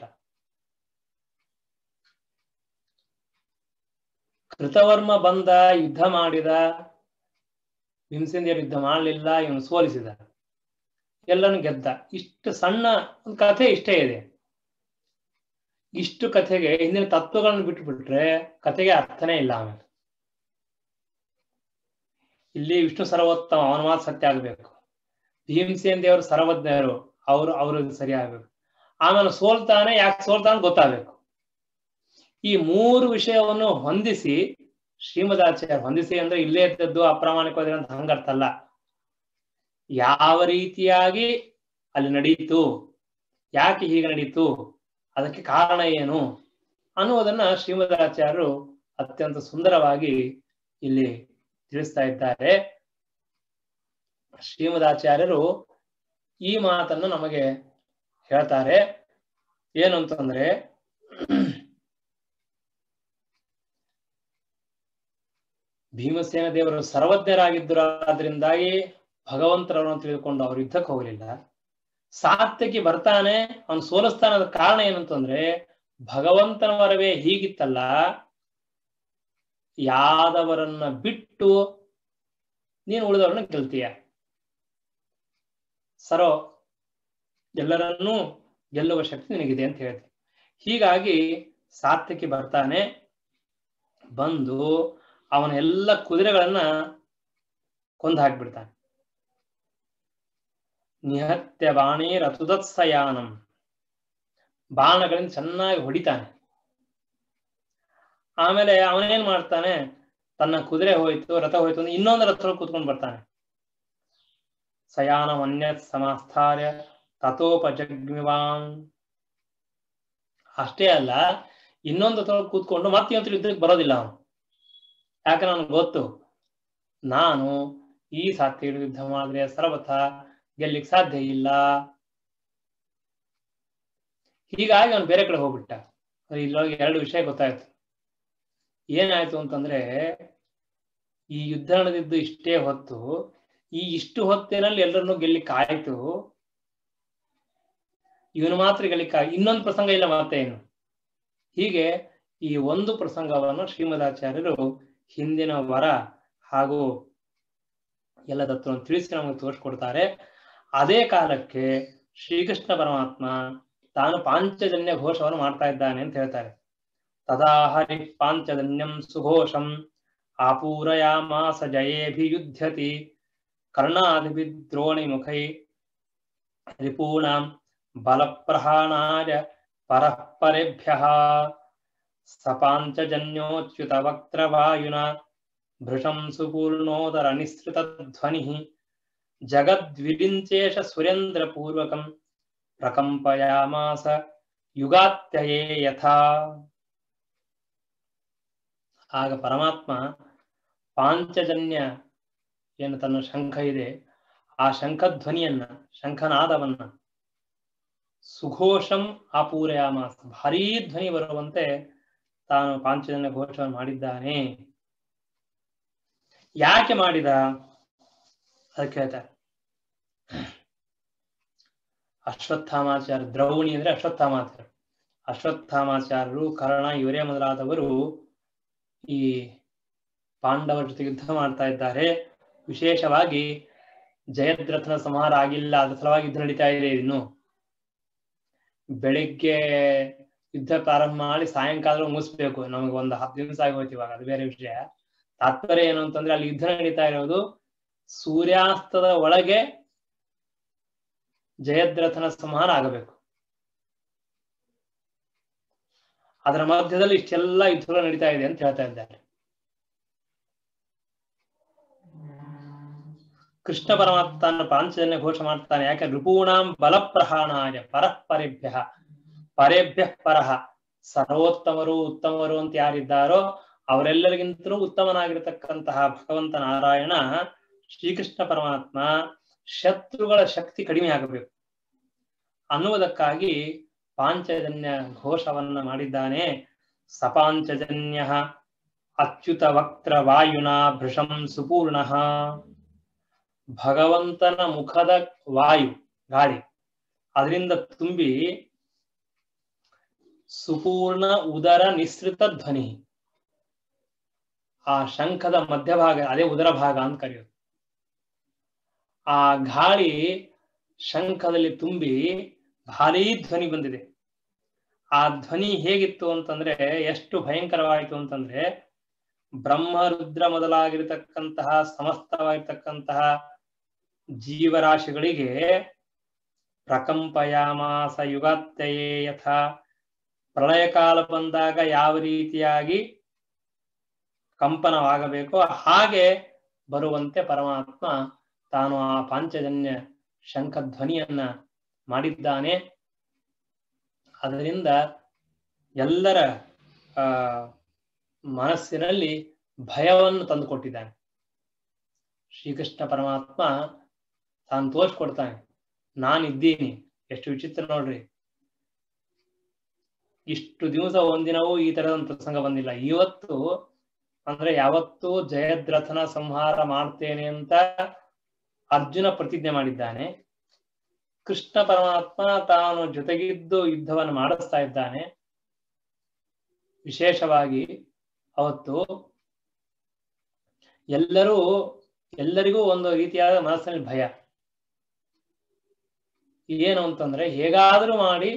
ಕೃತವರ್ಮ ಬಂದ ಯುದ್ಧ ಮಾಡಿದ ಭೀಮಸೇಂದಿಯರು ಯುದ್ಧ ಮಾಡಲಿಲ್ಲ ಇವನು ಸೋಲಿಸಿದ ಎಲ್ಲನು ಗೆದ್ದ ಇಷ್ಟು ಸಣ್ಣ ಒಂದು ಕಥೆ ಇಷ್ಟೇ ಇದೆ ಇಷ್ಟು ಕಥೆಗೆ ಹಿಂದಿನ ತತ್ವಗಳನ್ನು ಬಿಟ್ಟುಬಿಟ್ರೆ ಕಥೆಗೆ ಅರ್ಥನೇ ಇಲ್ಲ ಆಮೇಲೆ ಇಲ್ಲಿ ವಿಷ್ಣು ಸರ್ವೋತ್ತಮ ಅವನ ಮಾತು ಸತ್ಯ ಆಗ್ಬೇಕು ಭೀಮಸೇನ್ ದೇವರು ಸರ್ವಜ್ಞರು ಅವರು ಅವರು ಸರಿ ಆಗ್ಬೇಕು ಆಮೇಲೆ ಸೋಲ್ತಾನೆ ಯಾಕೆ ಸೋಲ್ತಾನೆ ಗೊತ್ತಾಗಬೇಕು ಈ ಮೂರು ವಿಷಯವನ್ನು ಹೊಂದಿಸಿ ಶ್ರೀಮದಾಚಾರ್ಯ ಹೊಂದಿಸಿ ಅಂದ್ರೆ ಇಲ್ಲೇ ಇದ್ದದ್ದು ಅಪ್ರಾಮಾಣಿಕವಾದ ಅಂತ ಹಂಗರ್ಥ ಅಲ್ಲ ಯಾವ ರೀತಿಯಾಗಿ ಅಲ್ಲಿ ನಡೀತು ಯಾಕೆ ಹೀಗೆ ನಡೀತು ಅದಕ್ಕೆ ಕಾರಣ ಏನು ಅನ್ನುವುದನ್ನ ಶ್ರೀಮದಾಚಾರ್ಯರು ಅತ್ಯಂತ ಸುಂದರವಾಗಿ ಇಲ್ಲಿ ತಿಳಿಸ್ತಾ ಇದ್ದಾರೆ ಶ್ರೀಮದಾಚಾರ್ಯರು ಈ ಮಾತನ್ನು ನಮಗೆ ಹೇಳ್ತಾರೆ ಏನು ಅಂತಂದ್ರೆ ಭೀಮಸೇನ ದೇವರು ಸರ್ವಜ್ಞರಾಗಿದ್ದರು ಆದ್ರಿಂದಾಗಿ ಭಗವಂತರನ್ನು ತಿಳಿದುಕೊಂಡು ಅವರು ಯುದ್ಧಕ್ಕೆ ಹೋಗಲಿಲ್ಲ ಸಾತ್ಯಕ್ಕೆ ಬರ್ತಾನೆ ಅವನು ಸೋಲಿಸ್ತಾನೆ ಅದ ಕಾರಣ ಏನಂತಂದ್ರೆ ಭಗವಂತನ ವರವೇ ಹೀಗಿತ್ತಲ್ಲ ಯಾದವರನ್ನ ಬಿಟ್ಟು ನೀನು ಉಳಿದವರನ್ನ ಗೆಲ್ತೀಯ ಸರೋ ಎಲ್ಲರನ್ನೂ ಗೆಲ್ಲುವ ಶಕ್ತಿ ನಿನಗಿದೆ ಅಂತ ಹೇಳ್ತಿ ಹೀಗಾಗಿ ಸಾತ್ಯಕ್ಕೆ ಬರ್ತಾನೆ ಬಂದು ಅವನ ಎಲ್ಲ ಕುದುರೆಗಳನ್ನ ಕೊಂದು ಹಾಕ್ಬಿಡ್ತಾನೆ ನಿಹತ್ಯ ಬಾಣಿ ರಥುದತ್ಸಯಾನಂ ಬಾಣಗಳಿಂದ ಚೆನ್ನಾಗಿ ಹೊಡಿತಾನೆ ಆಮೇಲೆ ಅವನೇನ್ ಮಾಡ್ತಾನೆ ತನ್ನ ಕುದುರೆ ಹೋಯ್ತು ರಥ ಹೋಯ್ತು ಅಂದ್ರೆ ಇನ್ನೊಂದು ರಥ ಕೂತ್ಕೊಂಡು ಬರ್ತಾನೆ ಸಯಾನ ಅನ್ಯ ಸಮಾಸ್ಥಾರ್ಯ ತಥೋಪಜಗ್ಮಿವಾನ್ ಅಷ್ಟೇ ಅಲ್ಲ ಇನ್ನೊಂದು ರಥ ಕೂತ್ಕೊಂಡು ಮತ್ತೆ ಇವತ್ತು ಯುದ್ಧಕ್ಕೆ ಬರೋದಿಲ್ಲ ಅವನು ಯಾಕೆ ನನಗೆ ಗೊತ್ತು ನಾನು ಈ ಸಾತ್ಯ ಯುದ್ಧ ಮಾಡಿದ್ರೆ ಸರ್ವಥ ಗೆಲ್ಲಿಕ್ ಸಾಧ್ಯ ಇಲ್ಲ ಹೀಗಾಗಿ ಅವನು ಬೇರೆ ಕಡೆ ಹೋಗ್ಬಿಟ್ಟ ಇಲ್ಲೊಳಗೆ ಎರಡು ವಿಷಯ ಗೊತ್ತಾಯ್ತು ಏನಾಯ್ತು ಅಂತಂದ್ರೆ ಈ ಯುದ್ಧ ನಡೆದಿದ್ದು ಇಷ್ಟೇ ಹೊತ್ತು ಈ ಇಷ್ಟು ಹೊತ್ತಿನಲ್ಲಿ ಎಲ್ಲರನ್ನು ಗೆಲ್ಲಿಕ್ ಆಯ್ತು ಇವನು ಮಾತ್ರ ಗೆಲ್ಲಿಕ್ ಇನ್ನೊಂದು ಪ್ರಸಂಗ ಇಲ್ಲ ಮತ್ತೆ ಏನು ಹೀಗೆ ಈ ಒಂದು ಪ್ರಸಂಗವನ್ನು ಶ್ರೀಮದಾಚಾರ್ಯರು ಹಿಂದಿನ ವರ ಹಾಗೂ ಎಲ್ಲ ತತ್ವವನ್ನು ತಿಳಿಸಿ ನಮಗೆ ತೋರಿಸ್ಕೊಡ್ತಾರೆ ಅದೇ ಕಾಲಕ್ಕೆ ಶ್ರೀಕೃಷ್ಣ ಪರಮಾತ್ಮ ತಾನು ಪಾಂಚಜನ್ಯ ಘೋಷವನ್ನು ಮಾಡ್ತಾ ಇದ್ದಾನೆ ಅಂತ ಹೇಳ್ತಾರೆ ತದಾ ಹರಿ ಪಾಂಚಜನ್ಯಂ ಸುಘೋಷಂ ಆಪೂರಯಾಮಾಸ ಜಯೇಭಿಯುಧ್ಯತಿ ಕರ್ಣಾದಿದ್ರೋಣಿ ಮುಖೈ ರಿಪೂಣಾಂ ಬಲಪ್ರಹಾಣಾಯ ಪರಃಪರೇಭ್ಯ ಸಪಾಂಚಜನ್ಯೋಚ್ಯುತ ವಕ್ತ್ರವಾಯುನ ಭೃಶಂ ಸುಪೂರ್ಣೋದರ ನಿಸೃತ ಧ್ವನಿ ಜಗದ್ವಿರಿಂಚೇಶ ಸುರೇಂದ್ರ ಪೂರ್ವಕಂ ಪ್ರಕಂಪಯಾಮಾಸ ಯುಗಾತ್ಯಯೇ ಯಥಾ ಆಗ ಪರಮಾತ್ಮ ಪಾಂಚಜನ್ಯ ಏನು ತನ್ನ ಶಂಖ ಇದೆ ಆ ಶಂಖಧ್ವನಿಯನ್ನ ಶಂಖನಾದವನ್ನ ಸುಘೋಷಂ ಆಪೂರಯಾಮಾಸ ಭಾರೀ ಧ್ವನಿ ಬರುವಂತೆ ತಾನು ಪಾಂಚಜನ್ಯ ಘೋಷವನ್ನು ಮಾಡಿದ್ದಾನೆ ಯಾಕೆ ಮಾಡಿದ ಅದಕ್ಕೆ ಹೇಳ್ತಾರೆ ಅಶ್ವತ್ಥಾಮಾಚಾರ್ಯ ದ್ರೌಣಿ ಅಂದ್ರೆ ಅಶ್ವತ್ಥಾಮಾಚಾರ್ಯ ಅಶ್ವತ್ಥಾಮಾಚಾರ್ಯರು ಕರ್ಣ ಇವರೇ ಮೊದಲಾದವರು ಈ ಪಾಂಡವರ ಜೊತೆ ಯುದ್ಧ ಮಾಡ್ತಾ ಇದ್ದಾರೆ ವಿಶೇಷವಾಗಿ ಜಯದ್ರಥನ ಸಂಹಾರ ಆಗಿಲ್ಲ ಅದ್ರ ಸಲುವಾಗಿ ಯುದ್ಧ ನಡೀತಾ ಇದೆ ಇನ್ನು ಬೆಳಿಗ್ಗೆ ಯುದ್ಧ ಪ್ರಾರಂಭ ಮಾಡಿ ಸಾಯಂಕಾಲ ಮುಗಿಸ್ಬೇಕು ನಮಗೆ ಒಂದು ಹತ್ತು ದಿವಸ ಆಗೋಯ್ತು ಇವಾಗ ಅದು ಬೇರೆ ವಿಷಯ ತಾತ್ಪರ್ಯ ಏನು ಅಂತಂದ್ರೆ ಅಲ್ಲಿ ಯುದ್ಧ ನಡೀತಾ ಇರೋದು ಸೂರ್ಯಾಸ್ತದ ಒಳಗೆ ಜಯದ್ರಥನ ಸಂಹಾರ ಆಗಬೇಕು ಅದರ ಮಧ್ಯದಲ್ಲಿ ಇಷ್ಟೆಲ್ಲ ಯುದ್ಧಗಳು ನಡೀತಾ ಇದೆ ಅಂತ ಹೇಳ್ತಾ ಇದ್ದಾರೆ ಕೃಷ್ಣ ಪರಮಾತ್ಮ ತನ್ನ ಪಾಂಚಜನ್ಯ ಘೋಷ ಮಾಡ್ತಾನೆ ಯಾಕೆ ಋಪೂಣಾಂ ಬಲಪ್ರಹಾಣಾಯ ಪರಃಪರೇಭ್ಯ ಪರೇಭ್ಯ ಪರಹ ಸರ್ವೋತ್ತಮರು ಉತ್ತಮರು ಅಂತ ಯಾರಿದ್ದಾರೋ ಅವರೆಲ್ಲರಿಗಿಂತಲೂ ಉತ್ತಮನಾಗಿರತಕ್ಕಂತಹ ಭಗವಂತ ನಾರಾಯಣ ಶ್ರೀಕೃಷ್ಣ ಪರಮಾತ್ಮ ಶತ್ರುಗಳ ಶಕ್ತಿ ಕಡಿಮೆ ಆಗಬೇಕು ಅನ್ನುವುದಕ್ಕಾಗಿ ಪಾಂಚಜನ್ಯ ಘೋಷವನ್ನ ಮಾಡಿದ್ದಾನೆ ಸಪಾಂಚಜನ್ಯ ಅಚ್ಯುತ ವಕ್ತ್ರ ವಾಯುನ ಭೃಷಂ ಸುಪೂರ್ಣ ಭಗವಂತನ ಮುಖದ ವಾಯು ಗಾಳಿ ಅದರಿಂದ ತುಂಬಿ ಸುಪೂರ್ಣ ಉದರ ನಿಸೃತ ಧ್ವನಿ ಆ ಶಂಖದ ಮಧ್ಯಭಾಗ ಅದೇ ಉದರ ಭಾಗ ಅಂತ ಕರೆಯೋದು ಆ ಗಾಳಿ ಶಂಖದಲ್ಲಿ ತುಂಬಿ ಭಾರೀ ಧ್ವನಿ ಬಂದಿದೆ ಆ ಧ್ವನಿ ಹೇಗಿತ್ತು ಅಂತಂದ್ರೆ ಎಷ್ಟು ಭಯಂಕರವಾಯಿತು ಅಂತಂದ್ರೆ ಬ್ರಹ್ಮರುದ್ರ ಮೊದಲಾಗಿರ್ತಕ್ಕಂತಹ ಸಮಸ್ತವಾಗಿರ್ತಕ್ಕಂತಹ ಜೀವರಾಶಿಗಳಿಗೆ ಪ್ರಕಂಪಯಾಮಾಸ ಯುಗಾತ್ಯಯೇ ಯಥಾ ಪ್ರಳಯ ಕಾಲ ಬಂದಾಗ ಯಾವ ರೀತಿಯಾಗಿ ಕಂಪನವಾಗಬೇಕೋ ಹಾಗೆ ಬರುವಂತೆ ಪರಮಾತ್ಮ ತಾನು ಆ ಪಾಂಚಜನ್ಯ ಶಂಖಧ್ವನಿಯನ್ನ ಮಾಡಿದ್ದಾನೆ ಅದರಿಂದ ಎಲ್ಲರ ಆ ಮನಸ್ಸಿನಲ್ಲಿ ಭಯವನ್ನು ತಂದುಕೊಟ್ಟಿದ್ದಾನೆ ಶ್ರೀಕೃಷ್ಣ ಪರಮಾತ್ಮ ತಾನು ತೋರಿಸ್ಕೊಡ್ತಾನೆ ನಾನಿದ್ದೀನಿ ಎಷ್ಟು ವಿಚಿತ್ರ ನೋಡ್ರಿ ಇಷ್ಟು ದಿವಸ ಒಂದಿನವೂ ಈ ತರದಂತ ಪ್ರಸಂಗ ಬಂದಿಲ್ಲ ಇವತ್ತು ಅಂದ್ರೆ ಯಾವತ್ತೂ ಜಯದ್ರಥನ ಸಂಹಾರ ಮಾಡ್ತೇನೆ ಅಂತ ಅರ್ಜುನ ಪ್ರತಿಜ್ಞೆ ಮಾಡಿದ್ದಾನೆ ಕೃಷ್ಣ ಪರಮಾತ್ಮ ತಾನು ಜೊತೆಗಿದ್ದು ಯುದ್ಧವನ್ನು ಮಾಡಿಸ್ತಾ ಇದ್ದಾನೆ ವಿಶೇಷವಾಗಿ ಅವತ್ತು ಎಲ್ಲರೂ ಎಲ್ಲರಿಗೂ ಒಂದು ರೀತಿಯಾದ ಮನಸ್ಸಿನಲ್ಲಿ ಭಯ ಏನು ಅಂತಂದ್ರೆ ಹೇಗಾದರೂ ಮಾಡಿ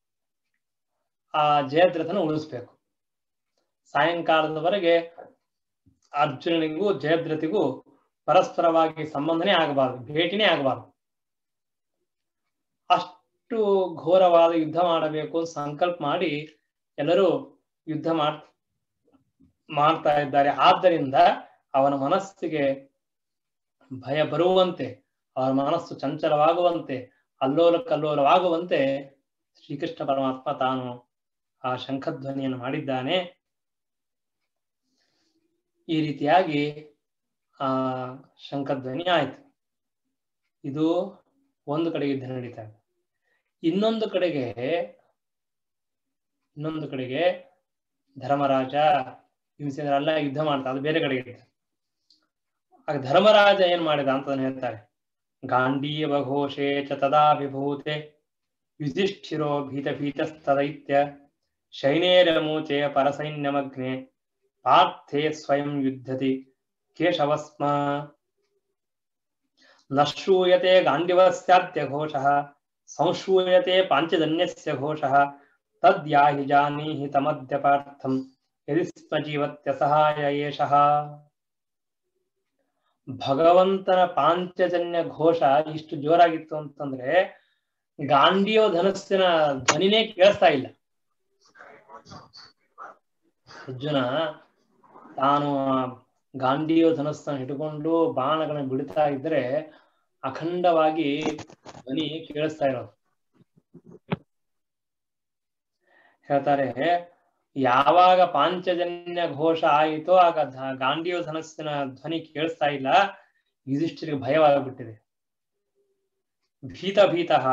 ಆ ಜಯದ್ರಥನ ಉಳಿಸ್ಬೇಕು ಸಾಯಂಕಾಲದವರೆಗೆ ಅರ್ಜುನನಿಗೂ ಜಯದ್ರಥಿಗೂ ಪರಸ್ಪರವಾಗಿ ಸಂಬಂಧನೇ ಆಗಬಾರದು ಭೇಟಿನೇ ಆಗಬಾರದು ಅಷ್ಟು ಘೋರವಾದ ಯುದ್ಧ ಮಾಡಬೇಕು ಅಂತ ಸಂಕಲ್ಪ ಮಾಡಿ ಎಲ್ಲರೂ ಯುದ್ಧ ಮಾಡ್ ಮಾಡ್ತಾ ಇದ್ದಾರೆ ಆದ್ದರಿಂದ ಅವನ ಮನಸ್ಸಿಗೆ ಭಯ ಬರುವಂತೆ ಅವನ ಮನಸ್ಸು ಚಂಚಲವಾಗುವಂತೆ ಅಲ್ಲೋಲ ಕಲ್ಲೋಲವಾಗುವಂತೆ ಶ್ರೀಕೃಷ್ಣ ಪರಮಾತ್ಮ ತಾನು ಆ ಶಂಖಧ್ವನಿಯನ್ನು ಮಾಡಿದ್ದಾನೆ ಈ ರೀತಿಯಾಗಿ ಆ ಶಂಖಧ್ವನಿ ಆಯ್ತು ಇದು ಒಂದು ಕಡೆಗೆ ಯುದ್ಧ ನಡೀತಾ ಇದೆ ಇನ್ನೊಂದು ಕಡೆಗೆ ಇನ್ನೊಂದು ಕಡೆಗೆ ಧರ್ಮರಾಜ ಹಿಂಸೇಂದ್ರ ಎಲ್ಲ ಯುದ್ಧ ಮಾಡ್ತಾ ಅದು ಬೇರೆ ಕಡೆಗೆ ಇದೆ ಆಗ ಧರ್ಮರಾಜ ಏನ್ ಮಾಡಿದ ಅಂತ ಹೇಳ್ತಾರೆ ಗಾಂಡೀವ ಘೋಷೆ ಚ ತದಾ ವಿಭೂತೆ ಯುಧಿಷ್ಠಿರೋ ಭೀತ ಭೀತಸ್ತದೈತ್ಯ ಶೈನೇರಮೂಚೆ ಪರಸೈನ್ಯಮಗ್ನೆ ಪಾರ್ಥೆ ಸ್ವಯಂ ಯುದ್ಧತಿ ಕೇಶವಸ್ಮ ನ ಶ್ರೂಯತೆ ಗಾಂಡಿವಸ್ಯಾದ್ಯ ಘೋಷಃ ಸಂಶ್ರೂಯತೆ ಪಾಂಚಜನ್ಯಸ್ಯ ಘೋಷಃ ತದ್ಯಾಹಿ ಜಾನೀಹಿ ತಮದ್ಯ ಪಾರ್ಥಂ ಯದಿ ಸ್ಮ ಜೀವತ್ಯ ಸಹಾಯ ಏಷಃ ಭಗವಂತನ ಪಾಂಚಜನ್ಯ ಘೋಷ ಇಷ್ಟು ಜೋರಾಗಿತ್ತು ಅಂತಂದ್ರೆ ಗಾಂಡಿಯೋ ಧನಸ್ಸಿನ ಧ್ವನಿನೇ ಕೇಳಿಸ್ತಾ ಇಲ್ಲ ಅರ್ಜುನ ತಾನು ಗಾಂಡಿಯೋ ಧನಸ್ಸನ್ನು ಹಿಡ್ಕೊಂಡು ಬಾಣಗಳನ್ನ ಬಿಡ್ತಾ ಇದ್ರೆ ಅಖಂಡವಾಗಿ ಧ್ವನಿ ಕೇಳಿಸ್ತಾ ಇರೋದು ಹೇಳ್ತಾರೆ ಯಾವಾಗ ಪಾಂಚಜನ್ಯ ಘೋಷ ಆಯಿತೋ ಆಗ ಧ- ಗಾಂಡೀವ ಧನಸ್ಸಿನ ಧ್ವನಿ ಕೇಳಿಸ್ತಾ ಇಲ್ಲ ಯುಧಿಷ್ಠಿರಿಗೆ ಭಯವಾಗ್ಬಿಟ್ಟಿದೆ ಭೀತ ಭೀತಃ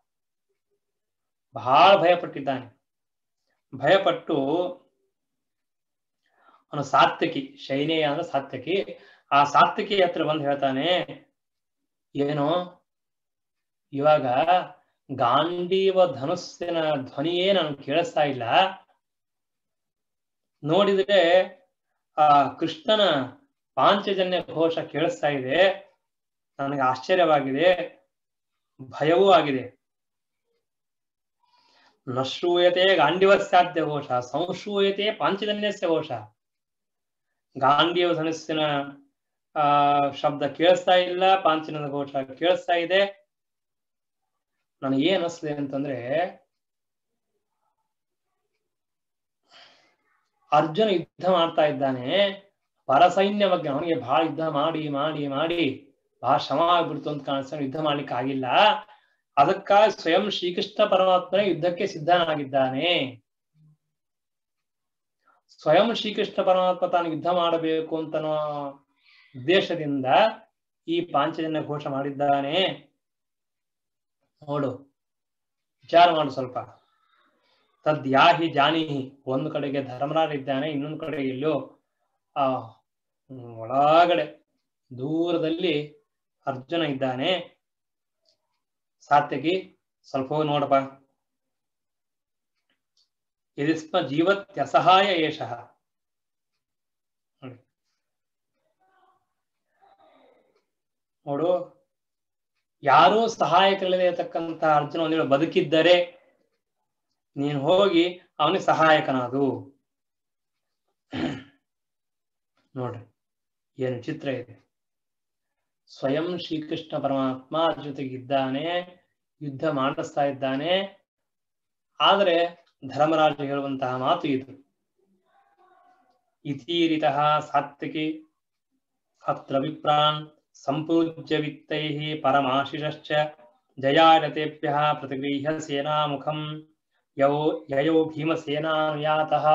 ಬಹಳ ಭಯಪಟ್ಟಿದ್ದಾನೆ ಭಯಪಟ್ಟು ಅವನು ಸಾತ್ವಿಕಿ ಶೈನೇಯ ಅಂದ್ರೆ ಸಾತ್ವಿಕಿ ಆ ಸಾತ್ವಿಕಿ ಹತ್ರ ಬಂದು ಹೇಳ್ತಾನೆ ಏನು ಇವಾಗ ಗಾಂಡೀವ ಧನುಸ್ಸಿನ ಧ್ವನಿಯೇ ನನಗೆ ಕೇಳಿಸ್ತಾ ಇಲ್ಲ ನೋಡಿದ್ರೆ ಆ ಕೃಷ್ಣನ ಪಾಂಚಜನ್ಯ ಘೋಷ ಕೇಳಿಸ್ತಾ ಇದೆ ನನಗೆ ಆಶ್ಚರ್ಯವಾಗಿದೆ ಭಯವೂ ಆಗಿದೆ ನ ಶ್ರೂಯತೆ ಗಾಂಡಿವಸ್ಯಾದ್ಯ ಘೋಷ ಸಂಶ್ರೂಯತೆ ಪಾಂಚಜನ್ಯಸ್ಯ ಘೋಷ ಗಾಂಡೀವ ಧನುಸ್ಸಿನ ಆ ಶಬ್ದ ಕೇಳಿಸ್ತಾ ಇಲ್ಲ ಪಾಂಚಜನ್ಯದ ಘೋಷ ಕೇಳಿಸ್ತಾ ಇದೆ ನನಗೆ ಏನ್ ಅನಿಸ್ತದೆ ಅಂತಂದ್ರೆ ಅರ್ಜುನ ಯುದ್ಧ ಮಾಡ್ತಾ ಇದ್ದಾನೆ ಪರಸೈನ್ಯ ಬಗ್ಗೆ ಅವನಿಗೆ ಬಹಳ ಯುದ್ಧ ಮಾಡಿ ಮಾಡಿ ಮಾಡಿ ಬಹಳ ಶ್ರಮ ಆಗ್ಬಿಡ್ತು ಅಂತ ಕಾಣಿಸ್ತಾನೆ ಯುದ್ಧ ಮಾಡ್ಲಿಕ್ಕೆ ಆಗಿಲ್ಲ ಅದಕ್ಕಾಗಿ ಸ್ವಯಂ ಶ್ರೀಕೃಷ್ಣ ಪರಮಾತ್ಮನೇ ಯುದ್ಧಕ್ಕೆ ಸಿದ್ಧನಾಗಿದ್ದಾನೆ ಸ್ವಯಂ ಶ್ರೀಕೃಷ್ಣ ಪರಮಾತ್ಮ ತಾನು ಯುದ್ಧ ಮಾಡಬೇಕು ಅಂತ ಉದ್ದೇಶದಿಂದ ಈ ಪಾಂಚಜನ್ಯ ಘೋಷ ಮಾಡಿದ್ದಾನೆ ನೋಡು ವಿಚಾರ ಮಾಡು ಸ್ವಲ್ಪ ತದ್ಯಾಹಿ ಜಾನಿಹಿ ಒಂದು ಕಡೆಗೆ ಧರ್ಮರಾಜ ಇದ್ದಾನೆ ಇನ್ನೊಂದು ಕಡೆ ಎಲ್ಲೋ ಆ ಹ್ಮ್, ಒಳಗಡೆ ದೂರದಲ್ಲಿ ಅರ್ಜುನ ಇದ್ದಾನೆ ಸಾತ್ಯಕಿ ಸ್ವಲ್ಪ ಹೋಗಿ ನೋಡಪ್ಪ ಯದಿಸ್ಮ ಜೀವತ್ಯಸಹಾಯ ಏಷಃ ನೋಡಿ ನೋಡು ಯಾರೂ ಸಹಾಯಕರಿಲ್ಲದೆ ಇರತಕ್ಕಂತ ಅರ್ಜುನ ಒಂದ್ ವೇಳೆ ಬದುಕಿದ್ದರೆ ನೀನು ಹೋಗಿ ಅವನಿಗೆ ಸಹಾಯಕನಾದು ನೋಡ್ರಿ ಏನು ಚಿತ್ರ ಇದೆ ಸ್ವಯಂ ಶ್ರೀಕೃಷ್ಣ ಪರಮಾತ್ಮ ಜೊತೆಗಿದ್ದಾನೆ ಯುದ್ಧ ಮಾಡಿಸ್ತಾ ಇದ್ದಾನೆ ಆದರೆ ಧರ್ಮರಾಜ ಹೇಳುವಂತಹ ಮಾತು ಇದು ಇತೀರಿತಃ ಸಾತ್ವಿಕಿ ಅತ್ರ ವಿಪ್ರಾನ್ ಸಂಪೂಜ್ಯ ವಿತ್ತೈಃ ಪರಮಾಶಿಷಶ್ಚ ಜಯಾರತೆಭ್ಯ ಪ್ರತಿಗೃಹ್ಯ ಸೇನಾಮುಖಂ ಯೋ ಯಯೋ ಭೀಮಸೇನಾನುಯಾತಃ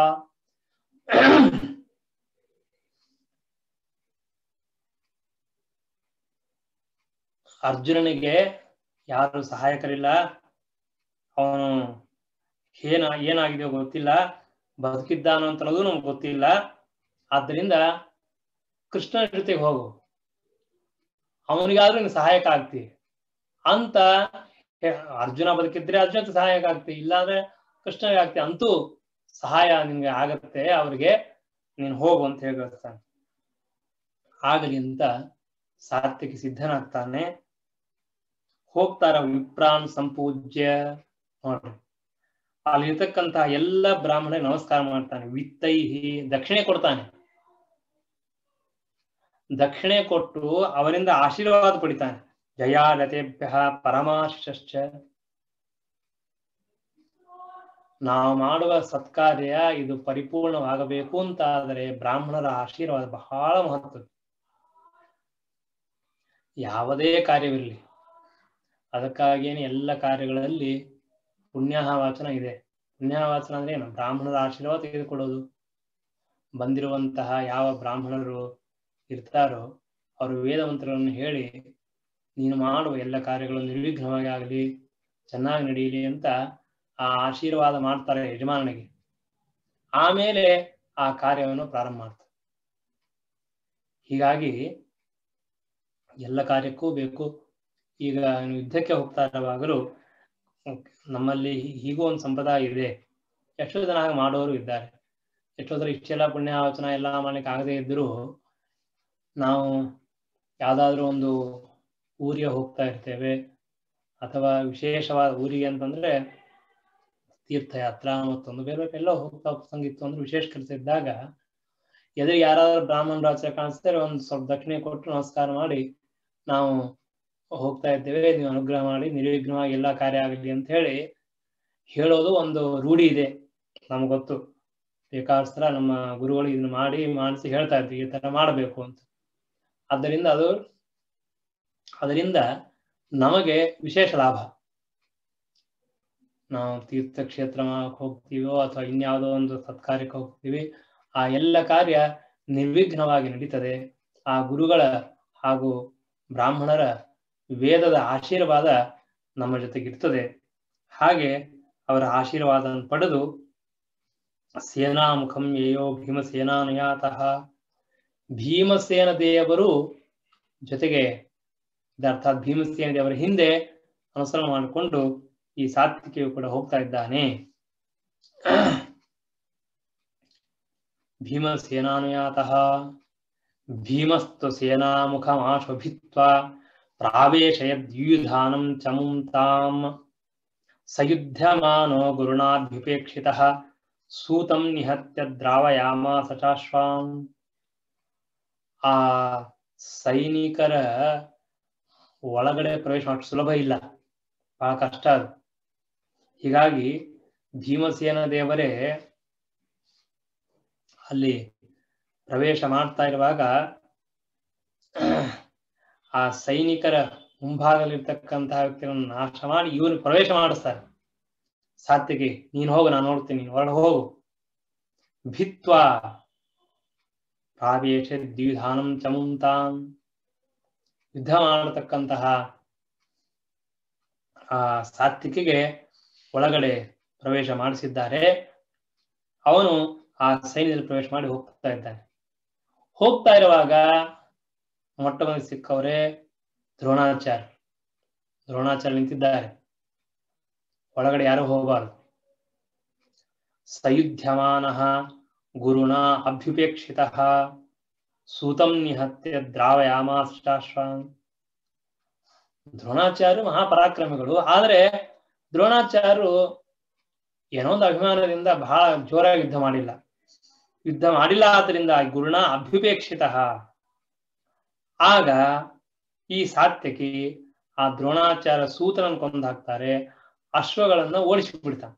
ಅರ್ಜುನನಿಗೆ ಯಾರು ಸಹಾಯಕರಿಲ್ಲ ಅವನು ಏನ ಏನಾಗಿದೆಯೋ ಗೊತ್ತಿಲ್ಲ ಬದುಕಿದ್ದಾನೋ ಅಂತ ಅನ್ನೋದು ನಮ್ಗೆ ಗೊತ್ತಿಲ್ಲ ಆದ್ದರಿಂದ ಕೃಷ್ಣನ ಜೊತೆಗೆ ಹೋಗು ಅವನಿಗಾದ್ರೂ ನೀನು ಸಹಾಯಕ ಆಗ್ತಿ ಅಂತ ಹೇ- ಅರ್ಜುನ ಬದುಕಿದ್ರೆ ಅರ್ಜುನ ಸಹಾಯಕ ಆಗ್ತಿ ಇಲ್ಲಾಂದ್ರೆ ಕೃಷ್ಣನಿಗೆ ಆಗ್ತಿ ಅಂತೂ ಸಹಾಯ ನಿನ್ಗೆ ಆಗತ್ತೆ ಅವ್ರಿಗೆ ನೀನು ಹೋಗು ಅಂತ ಹೇಳ್ತಾನೆ ಆಗಲಿ ಅಂತ ಸಾತ್ವಿಕ ಸಿದ್ಧನಾಗ್ತಾನೆ ಹೋಗ್ತಾರ ವಿಪ್ರಾನ್ ಸಂಪೂಜ್ಯ ನೋಡ್ರಿ ಅಲ್ಲಿ ಇರ್ತಕ್ಕಂತಹ ಎಲ್ಲ ಬ್ರಾಹ್ಮಣರಿಗೆ ನಮಸ್ಕಾರ ಮಾಡ್ತಾನೆ ವಿತ್ತೈಹಿ ದಕ್ಷಿಣೆ ಕೊಡ್ತಾನೆ ದಕ್ಷಿಣೆ ಕೊಟ್ಟು ಅವರಿಂದ ಆಶೀರ್ವಾದ ಪಡಿತಾನೆ ಜಯಾಲತೆಭ್ಯ ಪರಮಾಶಿಶ್ಚ ನಾವು ಮಾಡುವ ಸತ್ಕಾರ್ಯ ಇದು ಪರಿಪೂರ್ಣವಾಗಬೇಕು ಅಂತ ಆದರೆ ಬ್ರಾಹ್ಮಣರ ಆಶೀರ್ವಾದ ಬಹಳ ಮಹತ್ವ ಯಾವುದೇ ಕಾರ್ಯವಿರಲಿ ಅದಕ್ಕಾಗಿಯೇ ಎಲ್ಲ ಕಾರ್ಯಗಳಲ್ಲಿ ಪುಣ್ಯವಾಚನ ಇದೆ ಪುಣ್ಯವಾಚನ ಅಂದ್ರೆ ಏನು ಬ್ರಾಹ್ಮಣರ ಆಶೀರ್ವಾದ ತೆಗೆದುಕೊಳ್ಳೋದು ಬಂದಿರುವಂತಹ ಯಾವ ಬ್ರಾಹ್ಮಣರು ಇರ್ತಾರೋ ಅವರು ವೇದಮಂತ್ರಗಳನ್ನು ಹೇಳಿ ನೀನು ಮಾಡುವ ಎಲ್ಲ ಕಾರ್ಯಗಳು ನಿರ್ವಿಘ್ನವಾಗಿ ಆಗಲಿ ಚೆನ್ನಾಗಿ ನಡೆಯಲಿ ಅಂತ ಆ ಆಶೀರ್ವಾದ ಮಾಡ್ತಾರೆ ಯಜಮಾನನಿಗೆ ಆಮೇಲೆ ಆ ಕಾರ್ಯವನ್ನು ಪ್ರಾರಂಭ ಮಾಡ್ತಾರೆ ಹೀಗಾಗಿ ಎಲ್ಲ ಕಾರ್ಯಕ್ಕೂ ಬೇಕು ಈಗ ಯುದ್ಧಕ್ಕೆ ಹೋಗ್ತಾ ಇರುವಾಗಲೂ ನಮ್ಮಲ್ಲಿ ಹೀಗೂ ಒಂದು ಸಂಪ್ರದಾಯ ಇದೆ ಎಷ್ಟೋ ಜನ ಹಾಗೆ ಮಾಡೋರು ಇದ್ದಾರೆ ಎಷ್ಟೋ ಜನ ಇಷ್ಟೆಲ್ಲ ಪುಣ್ಯಾವಚನ ಎಲ್ಲ ಮಾಡ್ಲಿಕ್ಕೆ ಆಗದೆ ಇದ್ದರೂ ನಾವು ಯಾವ್ದಾದ್ರು ಒಂದು ಊರಿಗೆ ಹೋಗ್ತಾ ಇರ್ತೇವೆ ಅಥವಾ ವಿಶೇಷವಾದ ಊರಿಗೆ ಅಂತಂದ್ರೆ ತೀರ್ಥಯಾತ್ರ ಮತ್ತೊಂದು ಬೇರೆ ಬೇರೆ ಎಲ್ಲ ಹೋಗ್ತಾ ಸಂಗಿತ್ತು ಅಂದ್ರೆ ವಿಶೇಷ ಕೆಲಸ ಇದ್ದಾಗ ಎದುರಿಗೆ ಯಾರಾದ್ರೂ ಬ್ರಾಹ್ಮಣರ ಆಚೆ ಕಾಣಿಸ್ತಾರೆ ಒಂದು ಸ್ವಲ್ಪ ದಕ್ಷಿಣೆ ಕೊಟ್ಟು ನಮಸ್ಕಾರ ಮಾಡಿ ನಾವು ಹೋಗ್ತಾ ಇದ್ದೇವೆ ನೀವು ಅನುಗ್ರಹ ಮಾಡಿ ನಿರ್ವಿಘ್ನವಾಗಿ ಎಲ್ಲ ಕಾರ್ಯ ಆಗಲಿ ಅಂತ ಹೇಳಿ ಹೇಳೋದು ಒಂದು ರೂಢಿ ಇದೆ ನಮ್ಗೆ ಗೊತ್ತು ಬೇಕಾದ ನಮ್ಮ ಗುರುಗಳು ಇದನ್ನ ಮಾಡಿ ಮಾಡಿಸಿ ಹೇಳ್ತಾ ಇದ್ವಿ ಈ ತರ ಮಾಡಬೇಕು ಅಂತ ಆದ್ದರಿಂದ ಅದು ಅದರಿಂದ ನಮಗೆ ವಿಶೇಷ ಲಾಭ ನಾವು ತೀರ್ಥಕ್ಷೇತ್ರ ಹೋಗ್ತೀವೋ ಅಥವಾ ಇನ್ಯಾವುದೋ ಒಂದು ಸತ್ಕಾರ್ಯಕ್ಕೆ ಹೋಗ್ತೀವಿ ಆ ಎಲ್ಲ ಕಾರ್ಯ ನಿರ್ವಿಘ್ನವಾಗಿ ನಡೀತದೆ ಆ ಗುರುಗಳ ಹಾಗೂ ಬ್ರಾಹ್ಮಣರ ವೇದದ ಆಶೀರ್ವಾದ ನಮ್ಮ ಜೊತೆಗಿರ್ತದೆ ಹಾಗೆ ಅವರ ಆಶೀರ್ವಾದ ಪಡೆದು ಸೇನಾಮುಖಂ ಯಯೋ ಭೀಮಸೇನಾನುಯಾತಃ ಭೀಮಸೇನ ದೇವರು ಜೊತೆಗೆ ಅರ್ಥಾತ್ ಭೀಮಸೇನ ದೇವರ ಹಿಂದೆ ಅನುಸರಣೆ ಮಾಡಿಕೊಂಡು ಈ ಸಾತ್ವಿಕೆಯು ಕೂಡ ಹೋಗ್ತಾ ಇದ್ದಾನೆ ಭೀಮಸೇನಾನುಯಾತಃ ಭೀಮಸ್ತು ಸೇನಾಮುಖಮಾಶೋಭಿತ್ವ ಪ್ರಾವೇಶಯದ್ಯೂಧಾನಂ ಚಮುಂ ತಾಂ ಸಯುಧ್ಯಮಾನೋ ಗುರುಣಾಭ್ಯುಪೇಕ್ಷಿತಃ ಸೂತಂ ನಿಹತ್ಯ ದ್ರಾವಯಾಮಾಸ ಚಾಶ್ವಾನ್ ಆ ಸೈನಿಕರ ಒಳಗಡೆ ಪ್ರವೇಶ ಅಷ್ಟು ಸುಲಭ ಇಲ್ಲ ಬಹಳ ಕಷ್ಟ ಅದು ಹೀಗಾಗಿ ಭೀಮಸೇನ ದೇವರೇ ಅಲ್ಲಿ ಪ್ರವೇಶ ಮಾಡ್ತಾ ಇರುವಾಗ ಆ ಸೈನಿಕರ ಮುಂಭಾಗದಲ್ಲಿರ್ತಕ್ಕಂತಹ ವ್ಯಕ್ತಿಗಳನ್ನು ನಾಶ ಮಾಡಿ ಇವನು ಪ್ರವೇಶ ಮಾಡಿಸ್ತಾರೆ ಸಾತ್ವಿಗೆ ನೀನು ಹೋಗು ನಾನು ನೋಡ್ತೀನಿ ನೀನು ಹೊರಗೆ ಹೋಗು ಭಿತ್ವ ಪ್ರಾವೇಶ ದ್ವಿಧಾನಂ ಚಮುಂತಾನ್ ಯುದ್ಧ ಮಾಡತಕ್ಕಂತಹ ಆ ಸಾತ್ವಿಕಿಗೆ ಒಳಗಡೆ ಪ್ರವೇಶ ಮಾಡಿಸಿದ್ದಾರೆ ಅವನು ಆ ಸೈನ್ಯದಲ್ಲಿ ಪ್ರವೇಶ ಮಾಡಿ ಹೋಗ್ತಾ ಇದ್ದಾನೆ ಹೋಗ್ತಾ ಇರುವಾಗ ಮೊಟ್ಟ ಮೊದಲು ಸಿಕ್ಕವರೇ ದ್ರೋಣಾಚಾರ್ಯ ದ್ರೋಣಾಚಾರ್ಯ ನಿಂತಿದ್ದಾರೆ ಒಳಗಡೆ ಯಾರು ಹೋಗಬಾರದು ಸಯುಧ್ಯಮಾನ ಗುರುಣ ಅಭ್ಯುಪೇಕ್ಷಿತ ಸೂತಂ ನಿಹತ್ಯ ದ್ರಾವಯಾಮಾಷ್ಟಾಶ್ವಾನ್ ದ್ರೋಣಾಚಾರ್ಯರು ಮಹಾಪರಾಕ್ರಮಿಗಳು ಆದ್ರೆ ದ್ರೋಣಾಚಾರ್ಯರು ಏನೋ ಒಂದು ಅಭಿಮಾನದಿಂದ ಬಹಳ ಜೋರಾಗಿ ಯುದ್ಧ ಮಾಡಿಲ್ಲ ಯುದ್ಧ ಮಾಡಿಲ್ಲ ಆದ್ರಿಂದ ಗುರುಣ ಅಭ್ಯುಪೇಕ್ಷಿತ ಆಗ ಈ ಸಾತ್ಯಕಿ ಆ ದ್ರೋಣಾಚಾರ್ಯ ಸೂತನನ್ನು ಕೊಂದು ಹಾಕ್ತಾರೆ ಅಶ್ವಗಳನ್ನ ಓಡಿಸಿ ಬಿಡ್ತಾನೆ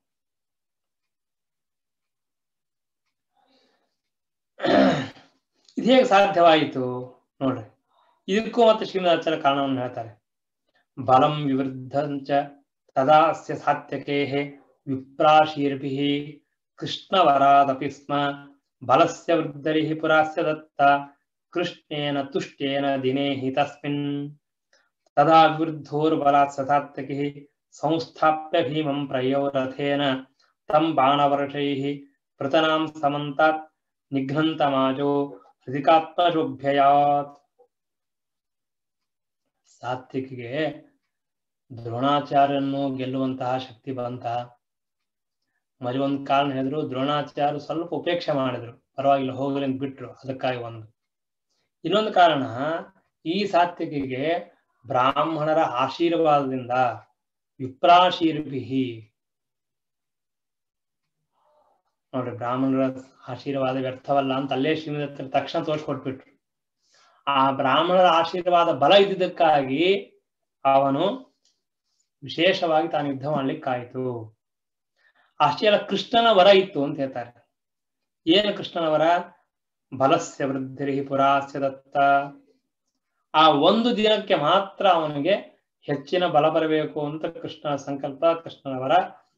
ಇದು ಹೇಗೆ ಸಾಧ್ಯವಾಯಿತು ನೋಡ್ರಿ ಇದಕ್ಕೂ ಮತ್ತೆ ಶ್ರೀಮದಾಚಾರ್ಯ ಕಾರಣವನ್ನು ಹೇಳ್ತಾರೆ ಬಲಂ ವಿವೃದ್ಧಂಚ ತದಾಸ್ಯ ಸಾತ್ಯಕೇ ವಿಪ್ರಾಶೀರ್ಭಿ ಕೃಷ್ಣವರಾದಪಿ ಸ್ಮ ಬಲಸ್ಯ ವೃದ್ಧರಿ ಪುರಾಸ್ಯ ದತ್ತ ಕೃಷ್ಣೇನ ತುಷ್ಟೇನ ದಿನೇ ಹಿ ತಸ್ಮಿನ್ ತದಾ ವಿವೃದ್ಧೋರ್ಬಲಾತ್ ಸಾತ್ಯಕಿ ಸಂಸ್ಥಾಪ್ಯ ಭೀಮಂ ಪ್ರಯೋ ರಥೇನ ತಂ ಬಾಣವರ್ಷೈಃ ಪೃತನಾಂ ಸಮಂತಾತ್ ನಿಘ್ನಂತಮಾಜೋ ಹೃದಿಕಾತ್ಮಶೋಭ್ಯಯಾತ್ ಸಾತ್ವಿಕಿಗೆ ದ್ರೋಣಾಚಾರ್ಯನ್ನು ಗೆಲ್ಲುವಂತಹ ಶಕ್ತಿ ಬಂತ ಮರಿ ಒಂದ್ ಕಾರಣ ಹೇಳಿದ್ರು ದ್ರೋಣಾಚಾರ್ಯ ಸ್ವಲ್ಪ ಉಪೇಕ್ಷೆ ಮಾಡಿದ್ರು ಪರವಾಗಿಲ್ಲ ಹೋಗಲಿ ಅಂತ ಬಿಟ್ರು ಅದಕ್ಕಾಗಿ ಒಂದು ಇನ್ನೊಂದು ಕಾರಣ ಈ ಸಾತ್ವಿಕಿಗೆ ಬ್ರಾಹ್ಮಣರ ಆಶೀರ್ವಾದದಿಂದ ವಿಪ್ರಾಶೀರ್ಭಿಹಿ ನೋಡ್ರಿ ಬ್ರಾಹ್ಮಣರ ಆಶೀರ್ವಾದ ವ್ಯರ್ಥವಲ್ಲ ಅಂತ ಅಲ್ಲೇ ಶ್ರೀಮಂತ ತಕ್ಷಣ ತೋರಿಸ್ಕೊಟ್ಬಿಟ್ರು ಆ ಬ್ರಾಹ್ಮಣರ ಆಶೀರ್ವಾದ ಬಲ ಇದ್ದಿದ್ದಕ್ಕಾಗಿ ಅವನು ವಿಶೇಷವಾಗಿ ತಾನು ಯುದ್ಧ ಮಾಡ್ಲಿಕ್ಕಾಯ್ತು ಅಷ್ಟೇ ಅಲ್ಲ ಕೃಷ್ಣನ ವರ ಇತ್ತು ಅಂತ ಹೇಳ್ತಾರೆ ಏನು ಕೃಷ್ಣನ ವರ ಬಲಸ್ಯ ವೃದ್ಧಿ ಪುರಾಸ್ಯ ದತ್ತ ಆ ಒಂದು ದಿನಕ್ಕೆ ಮಾತ್ರ ಅವನಿಗೆ ಹೆಚ್ಚಿನ ಬಲ ಬರಬೇಕು ಅಂತ ಕೃಷ್ಣನ ಸಂಕಲ್ಪ ಕೃಷ್ಣನ ವರ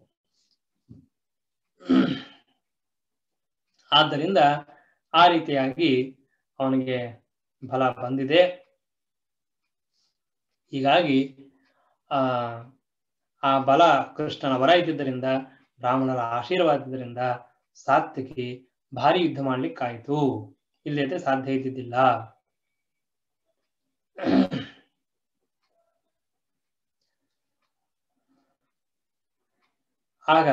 ಆದ್ದರಿಂದ ಆ ರೀತಿಯಾಗಿ ಅವನಿಗೆ ಬಲ ಬಂದಿದೆ ಹೀಗಾಗಿ ಆ ಆ ಬಲ ಕೃಷ್ಣನ ವರ ಇದ್ದಿದ್ದರಿಂದ ಬ್ರಾಹ್ಮಣರ ಆಶೀರ್ವಾದದಿಂದ ಸಾತ್ವಿಕಿ ಭಾರಿ ಯುದ್ಧ ಮಾಡ್ಲಿಕ್ಕಾಯ್ತು ಇಲ್ಲದೆ ಸಾಧ್ಯ ಇದ್ದಿದ್ದಿಲ್ಲ ಆಗ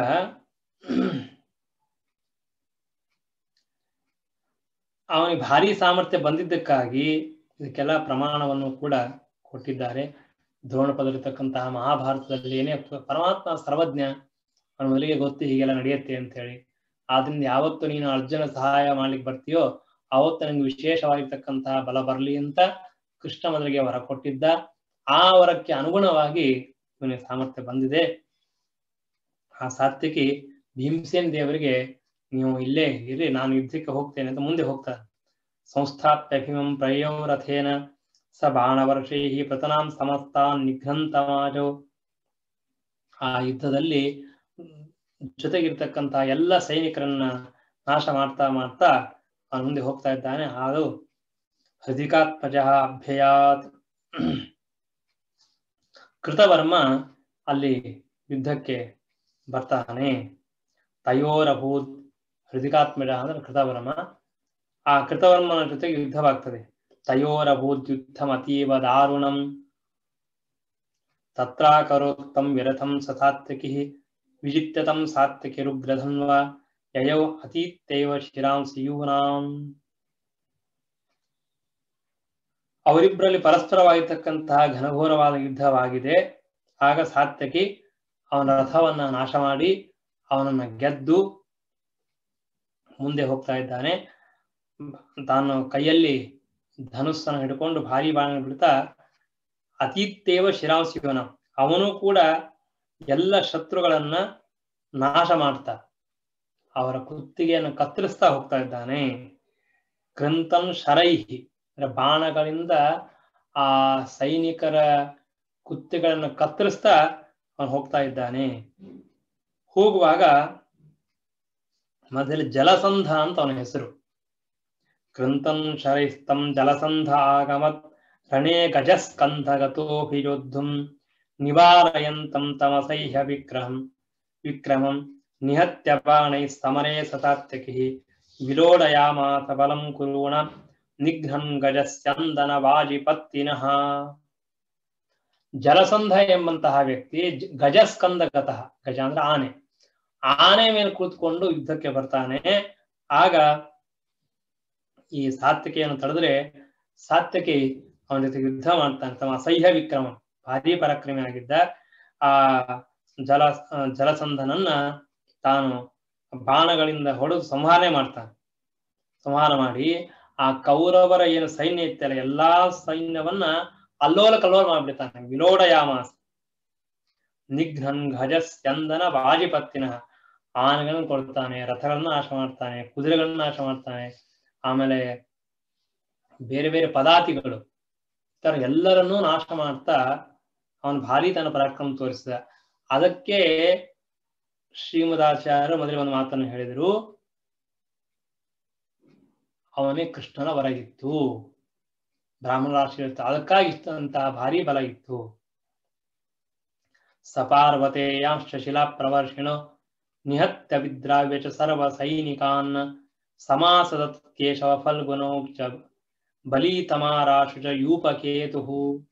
ಅವನಿಗೆ ಭಾರಿ ಸಾಮರ್ಥ್ಯ ಬಂದಿದ್ದಕ್ಕಾಗಿ ಇದಕ್ಕೆಲ್ಲ ಪ್ರಮಾಣವನ್ನು ಕೂಡ ಕೊಟ್ಟಿದ್ದಾರೆ ದ್ರೋಣಪದಲ್ಲಿರ್ತಕ್ಕಂತಹ ಮಹಾಭಾರತದಲ್ಲಿ ಏನೇ ಪರಮಾತ್ಮ ಸರ್ವಜ್ಞ ಅವನ ಮೊದಲಿಗೆ ಗೊತ್ತು ಹೀಗೆಲ್ಲ ನಡೆಯುತ್ತೆ ಅಂತ ಹೇಳಿ ಆದ್ರಿಂದ ಯಾವತ್ತು ನೀನು ಅರ್ಜುನ ಸಹಾಯ ಮಾಡ್ಲಿಕ್ಕೆ ಬರ್ತೀಯೋ ಆವತ್ತು ನಂಗೆ ವಿಶೇಷವಾಗಿರ್ತಕ್ಕಂತಹ ಬಲ ಬರಲಿ ಅಂತ ಕೃಷ್ಣ ಮೊದಲಿಗೆ ವರ ಕೊಟ್ಟಿದ್ದ ಆ ವರಕ್ಕೆ ಅನುಗುಣವಾಗಿ ಇವನಿಗೆ ಸಾಮರ್ಥ್ಯ ಬಂದಿದೆ ಆ ಸಾತ್ವಿಕಿ ಭೀಮಸೇನ್ ದೇವರಿಗೆ ನೀವು ಇಲ್ಲೇ ಇರಿ ನಾನು ಯುದ್ಧಕ್ಕೆ ಹೋಗ್ತೇನೆ ಅಂತ ಮುಂದೆ ಹೋಗ್ತಾರೆ ಸಂಸ್ಥಾಪ್ಯ ಭೀಮಂ ಪ್ರಯೋ ರಥೇನ ಸ ಬಾಣವರ್ಷೈ ಪ್ರತನಾಂ ಸಮಸ್ತಾನ್ ನಿಘ್ರಂತಮಾಜೋ ಆ ಯುದ್ಧದಲ್ಲಿ ಜೊತೆಗಿರ್ತಕ್ಕಂತಹ ಎಲ್ಲ ಸೈನಿಕರನ್ನ ನಾಶ ಮಾಡ್ತಾ ಮಾಡ್ತಾ ಅವನು ಮುಂದೆ ಹೋಗ್ತಾ ಇದ್ದಾನೆ ಅದು ಹೃದಿಕಾತ್ಮಜ ಅಭ್ಯಯಾತ್ ಕೃತವರ್ಮ ಅಲ್ಲಿ ಯುದ್ಧಕ್ಕೆ ಬರ್ತಾನೆ ತಯೋರಭೂತ್ ಹೃದಿಕಾತ್ಮಜ ಅಂದ್ರೆ ಕೃತವರ್ಮ ಆ ಕೃತವರ್ಮನ ಜೊತೆಗೆ ಯುದ್ಧವಾಗ್ತದೆ ತಯೋರಭೂತ್ ಯುದ್ಧಂ ಅತೀವ ದಾರುಣಂ ತತ್ರಾಕರೋತ್ತಂ ವಿರಥಂ ಸಸಾತ್ವಿಕಿ ವಿಜಿತ್ಯತಂ ಸಾತ್ವಿಕಿರುಗ್ರಧನ್ವ ಯಯೌ ಅತೀತೈವ ಶಿರಾಂಸಿ ಯೂನಾಂ ಅವರಿಬ್ಬರಲ್ಲಿ ಪರಸ್ಪರವಾಗಿರ್ತಕ್ಕಂತಹ ಘನಘೋರವಾದ ಯುದ್ಧವಾಗಿದೆ ಆಗ ಸಾತ್ಯಕಿ ಅವನ ರಥವನ್ನ ನಾಶ ಮಾಡಿ ಅವನನ್ನ ಗೆದ್ದು ಮುಂದೆ ಹೋಗ್ತಾ ಇದ್ದಾನೆ ತಾನು ಕೈಯಲ್ಲಿ ಧನುಸ್ಸನ್ನು ಹಿಡ್ಕೊಂಡು ಭಾರಿ ಬಾಣ ಬಿಡ್ತಾ ಅತೀತೇವ ಶಿರಾಂಶಿವನ ಅವನು ಕೂಡ ಎಲ್ಲ ಶತ್ರುಗಳನ್ನ ನಾಶ ಮಾಡ್ತಾ ಅವರ ಕುತ್ತಿಗೆಯನ್ನು ಕತ್ತರಿಸ್ತಾ ಹೋಗ್ತಾ ಇದ್ದಾನೆ ಕೃಂತನ್ ಶರೈಹಿ ಅಂದ್ರೆ ಬಾಣಗಳಿಂದ ಆ ಸೈನಿಕರ ಕುತ್ತಿಗೆಗಳನ್ನು ಕತ್ತರಿಸ್ತಾ ಅವನು ಹೋಗ್ತಾ ಇದ್ದಾನೆ ಹೋಗುವಾಗ ಮೊದಲು ಜಲಸಂಧ ಅಂತ ಅವನ ಹೆಸರು ಕೃಂತನ್ ಶರೈಸ್ತಂ ಜಲಸಂಧ ಆಗಮತ್ ರಣೇ ಗಜಸ್ಕಂಧಗತೋಭಿಯೋದ್ಧುಂ ನಿವಾರಯಂತಂ ತಮಸೈಹ ವಿಕ್ರಹಂ ವಿಕ್ರಮಂ ನಿಹತ್ಯ ಬಾಣೈ ಸಮರೇ ಸತಾತ್ಯಕಿ ವಿಲೋಡಯಾಮಾಸ ಬಲಂ ಕುರುಣ ನಿಘ್ರನ್ ಗಜಸ್ಯಂದನ ವಾಜಿಪತ್ತಿನಃ ಜಲಸಂಧ ಎಂಬಂತಹ ವ್ಯಕ್ತಿ ಗಜಸ್ಕಂದಗತಃ ಗಜ ಅಂದ್ರೆ ಆನೆ ಆನೆ ಮೇಲೆ ಕೂತ್ಕೊಂಡು ಯುದ್ಧಕ್ಕೆ ಬರ್ತಾನೆ ಆಗ ಈ ಸಾತ್ವಿಕೆಯನ್ನು ತಡೆದ್ರೆ ಸಾತ್ವಿಕೆ ಅವನ ಜೊತೆ ಯುದ್ಧ ಮಾಡ್ತಾನೆ ತಮ್ಮ ಅಸಹ್ಯ ವಿಕ್ರಮ ಭಾರಿ ಪರಾಕ್ರಮಿ ಆಗಿದ್ದ ಆ ಜಲ ಜಲಸಂಧನನ್ನ ತಾನು ಬಾಣಗಳಿಂದ ಹೊಡೆದು ಸಂಹಾರ ಮಾಡ್ತಾನೆ ಸಂಹಾರ ಮಾಡಿ ಆ ಕೌರವರ ಏನು ಸೈನ್ಯ ಇತ್ತಲ್ಲ ಎಲ್ಲಾ ಸೈನ್ಯವನ್ನ ಅಲ್ಲೋಲ ಕಲ್ಲೋಲ ಮಾಡ್ಬಿಡ್ತಾನೆ ವಿಲೋಡಯಾಮಾಸ ನಿಘ್ನನ್ ಗಜಸ್ಯಂದನ ವಾಜಿಪತ್ತಿನ ಆನೆಗಳನ್ನು ಕೊಡ್ತಾನೆ ರಥಗಳನ್ನ ನಾಶ ಮಾಡ್ತಾನೆ ಕುದುರೆಗಳನ್ನ ನಾಶ ಮಾಡ್ತಾನೆ ಆಮೇಲೆ ಬೇರೆ ಬೇರೆ ಪದಾತಿಗಳು ತರ ಎಲ್ಲರನ್ನೂ ನಾಶ ಮಾಡ್ತಾ ಅವನು ಭಾರಿ ತನ್ನ ಪರಾಕ್ರಮ ತೋರಿಸಿದ ಅದಕ್ಕೆ ಶ್ರೀಮದಾಚಾರ್ಯರು ಮೊದಲೇ ಒಂದು ಮಾತನ್ನು ಹೇಳಿದರು ಅವನೇ ಕೃಷ್ಣನ ಹೊರಗಿತ್ತು ಬ್ರಾಹ್ಮಣ ರಾಶಿ ಇತ್ತು ಅದಕ್ಕಾಗಿ ಇಷ್ಟಂತಹ ಭಾರಿ ಬಲ ಇತ್ತು ಸಪಾರ್ವತೇಯಾಂಶ ಶಿಲಾ ಪ್ರವರ್ಷಿಣೋ ನಿಹತ್ಯ ವಿದ್ರಾವ್ಯ ಚ ಸರ್ವ ಸೈನಿಕಾನ್ ಸಮಾಸದ ಕೇಶವ ಫಲ್ಗುಣೋ ಚ ಬಲೀತಮಾರಾಶು ಚ ಯೂಪಕೇತು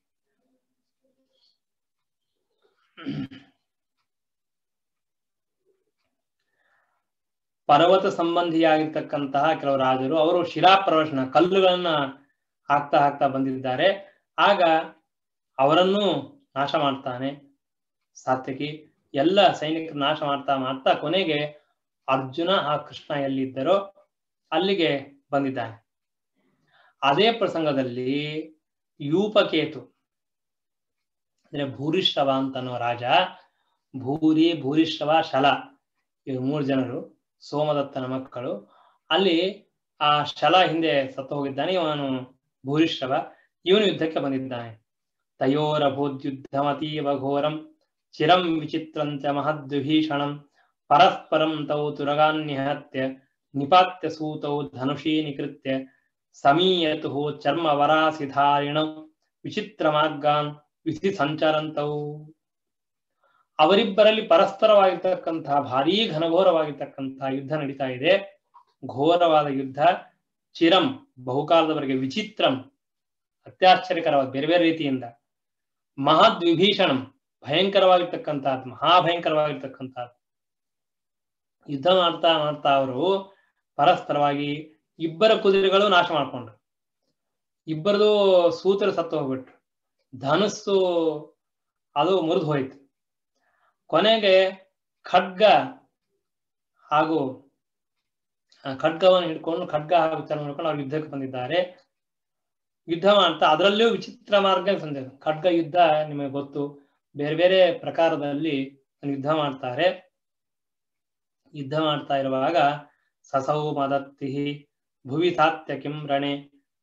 ಪರ್ವತ ಸಂಬಂಧಿಯಾಗಿರ್ತಕ್ಕಂತಹ ಕೆಲವು ರಾಜರು ಅವರು ಶಿಲಾ ಪ್ರವರ್ಶನ ಕಲ್ಲುಗಳನ್ನ ಹಾಕ್ತಾ ಹಾಕ್ತಾ ಬಂದಿದ್ದಾರೆ ಆಗ ಅವರನ್ನು ನಾಶ ಮಾಡ್ತಾನೆ ಸಾತ್ವಿಕಿ ಎಲ್ಲ ಸೈನಿಕರು ನಾಶ ಮಾಡ್ತಾ ಮಾಡ್ತಾ ಕೊನೆಗೆ ಅರ್ಜುನ ಆ ಕೃಷ್ಣ ಎಲ್ಲಿದ್ದರೋ ಅಲ್ಲಿಗೆ ಬಂದಿದ್ದಾನೆ ಅದೇ ಪ್ರಸಂಗದಲ್ಲಿ ಯೂಪಕೇತು ಅಂದ್ರೆ ಭೂರಿಶ್ರವ ಅಂತ ಅನ್ನೋ ರಾಜ ಭೂರಿ ಭೂರಿಶ್ರವ ಶಲ ಇವರು ಮೂರು ಜನರು ಸೋಮದತ್ತನ ಮಕ್ಕಳು ಅಲ್ಲಿ ಆ ಶಲ ಹಿಂದೆ ಸತ್ತು ಹೋಗಿದ್ದಾನೆ ಇವನು ಭೂರಿಶ್ರವ ಇವನು ಯುದ್ಧಕ್ಕೆ ಬಂದಿದ್ದಾನೆ ತಯೋರಭೂದ್ಯುದ್ಧಮತೀವ ಘೋರಂ ಚಿರಂ ವಿಚಿತ್ರಂಚ ಮಹದ್ವಿಭೀಷಣಂ ಪರಸ್ಪರಂ ತೌ ತುರಗಾನ್ಯಹತ್ಯ ನಿಪಾತ್ಯ ಸೂತೌ ಧನುಷೀ ನಿಕೃತ್ಯ ಸಮೀಯತು ಚರ್ಮ ವರಾಸಿಧಾರಿಣ ವಿಚಿತ್ರ ಮಾರ್ಗಾನ್ ವಿಧಿ ಸಂಚರಂತವು ಅವರಿಬ್ಬರಲ್ಲಿ ಪರಸ್ಪರವಾಗಿರ್ತಕ್ಕಂತಹ ಭಾರೀ ಘನಘೋರವಾಗಿರ್ತಕ್ಕಂತಹ ಯುದ್ಧ ನಡೀತಾ ಇದೆ ಘೋರವಾದ ಯುದ್ಧ ಚಿರಂ ಬಹುಕಾಲದವರೆಗೆ ವಿಚಿತ್ರಂ ಅತ್ಯಾಶ್ಚರ್ಯಕರವಾದ ಬೇರೆ ಬೇರೆ ರೀತಿಯಿಂದ ಮಹದ್ ವಿಭೀಷಣಂ ಭಯಂಕರವಾಗಿರ್ತಕ್ಕಂಥದ್ದು ಮಹಾಭಯಂಕರವಾಗಿರ್ತಕ್ಕಂಥದ್ದು ಯುದ್ಧ ಮಾಡ್ತಾ ಮಾಡ್ತಾ ಅವರು ಪರಸ್ಪರವಾಗಿ ಇಬ್ಬರ ಕುದುರೆಗಳು ನಾಶ ಮಾಡ್ಕೊಂಡ್ರು ಇಬ್ಬರದು ಸೂತ್ರ ಸತ್ತು ಹೋಗ್ಬಿಟ್ರು ಧನುಸ್ಸು ಅದು ಮುರಿದು ಹೋಯ್ತು ಕೊನೆಗೆ ಖಡ್ಗ ಹಾಗೂ ಖಡ್ಗವನ್ನು ಹಿಡ್ಕೊಂಡು ಖಡ್ಗ ಹಾಗೂ ಚರ್ಮ ಹಿಡ್ಕೊಂಡು ಅವ್ರು ಯುದ್ಧಕ್ಕೆ ಬಂದಿದ್ದಾರೆ ಯುದ್ಧ ಮಾಡ್ತಾ ಅದರಲ್ಲೂ ವಿಚಿತ್ರ ಮಾರ್ಗ ಸಂದೇಶ ಖಡ್ಗ ಯುದ್ಧ ನಿಮಗೆ ಗೊತ್ತು ಬೇರೆ ಬೇರೆ ಪ್ರಕಾರದಲ್ಲಿ ಯುದ್ಧ ಮಾಡ್ತಾರೆ ಯುದ್ಧ ಮಾಡ್ತಾ ಇರುವಾಗ ಸಸೌ ಮದತ್ತಿ ಭುವಿ ಸಾತ್ಯ ಕಿಂ ರಣೆ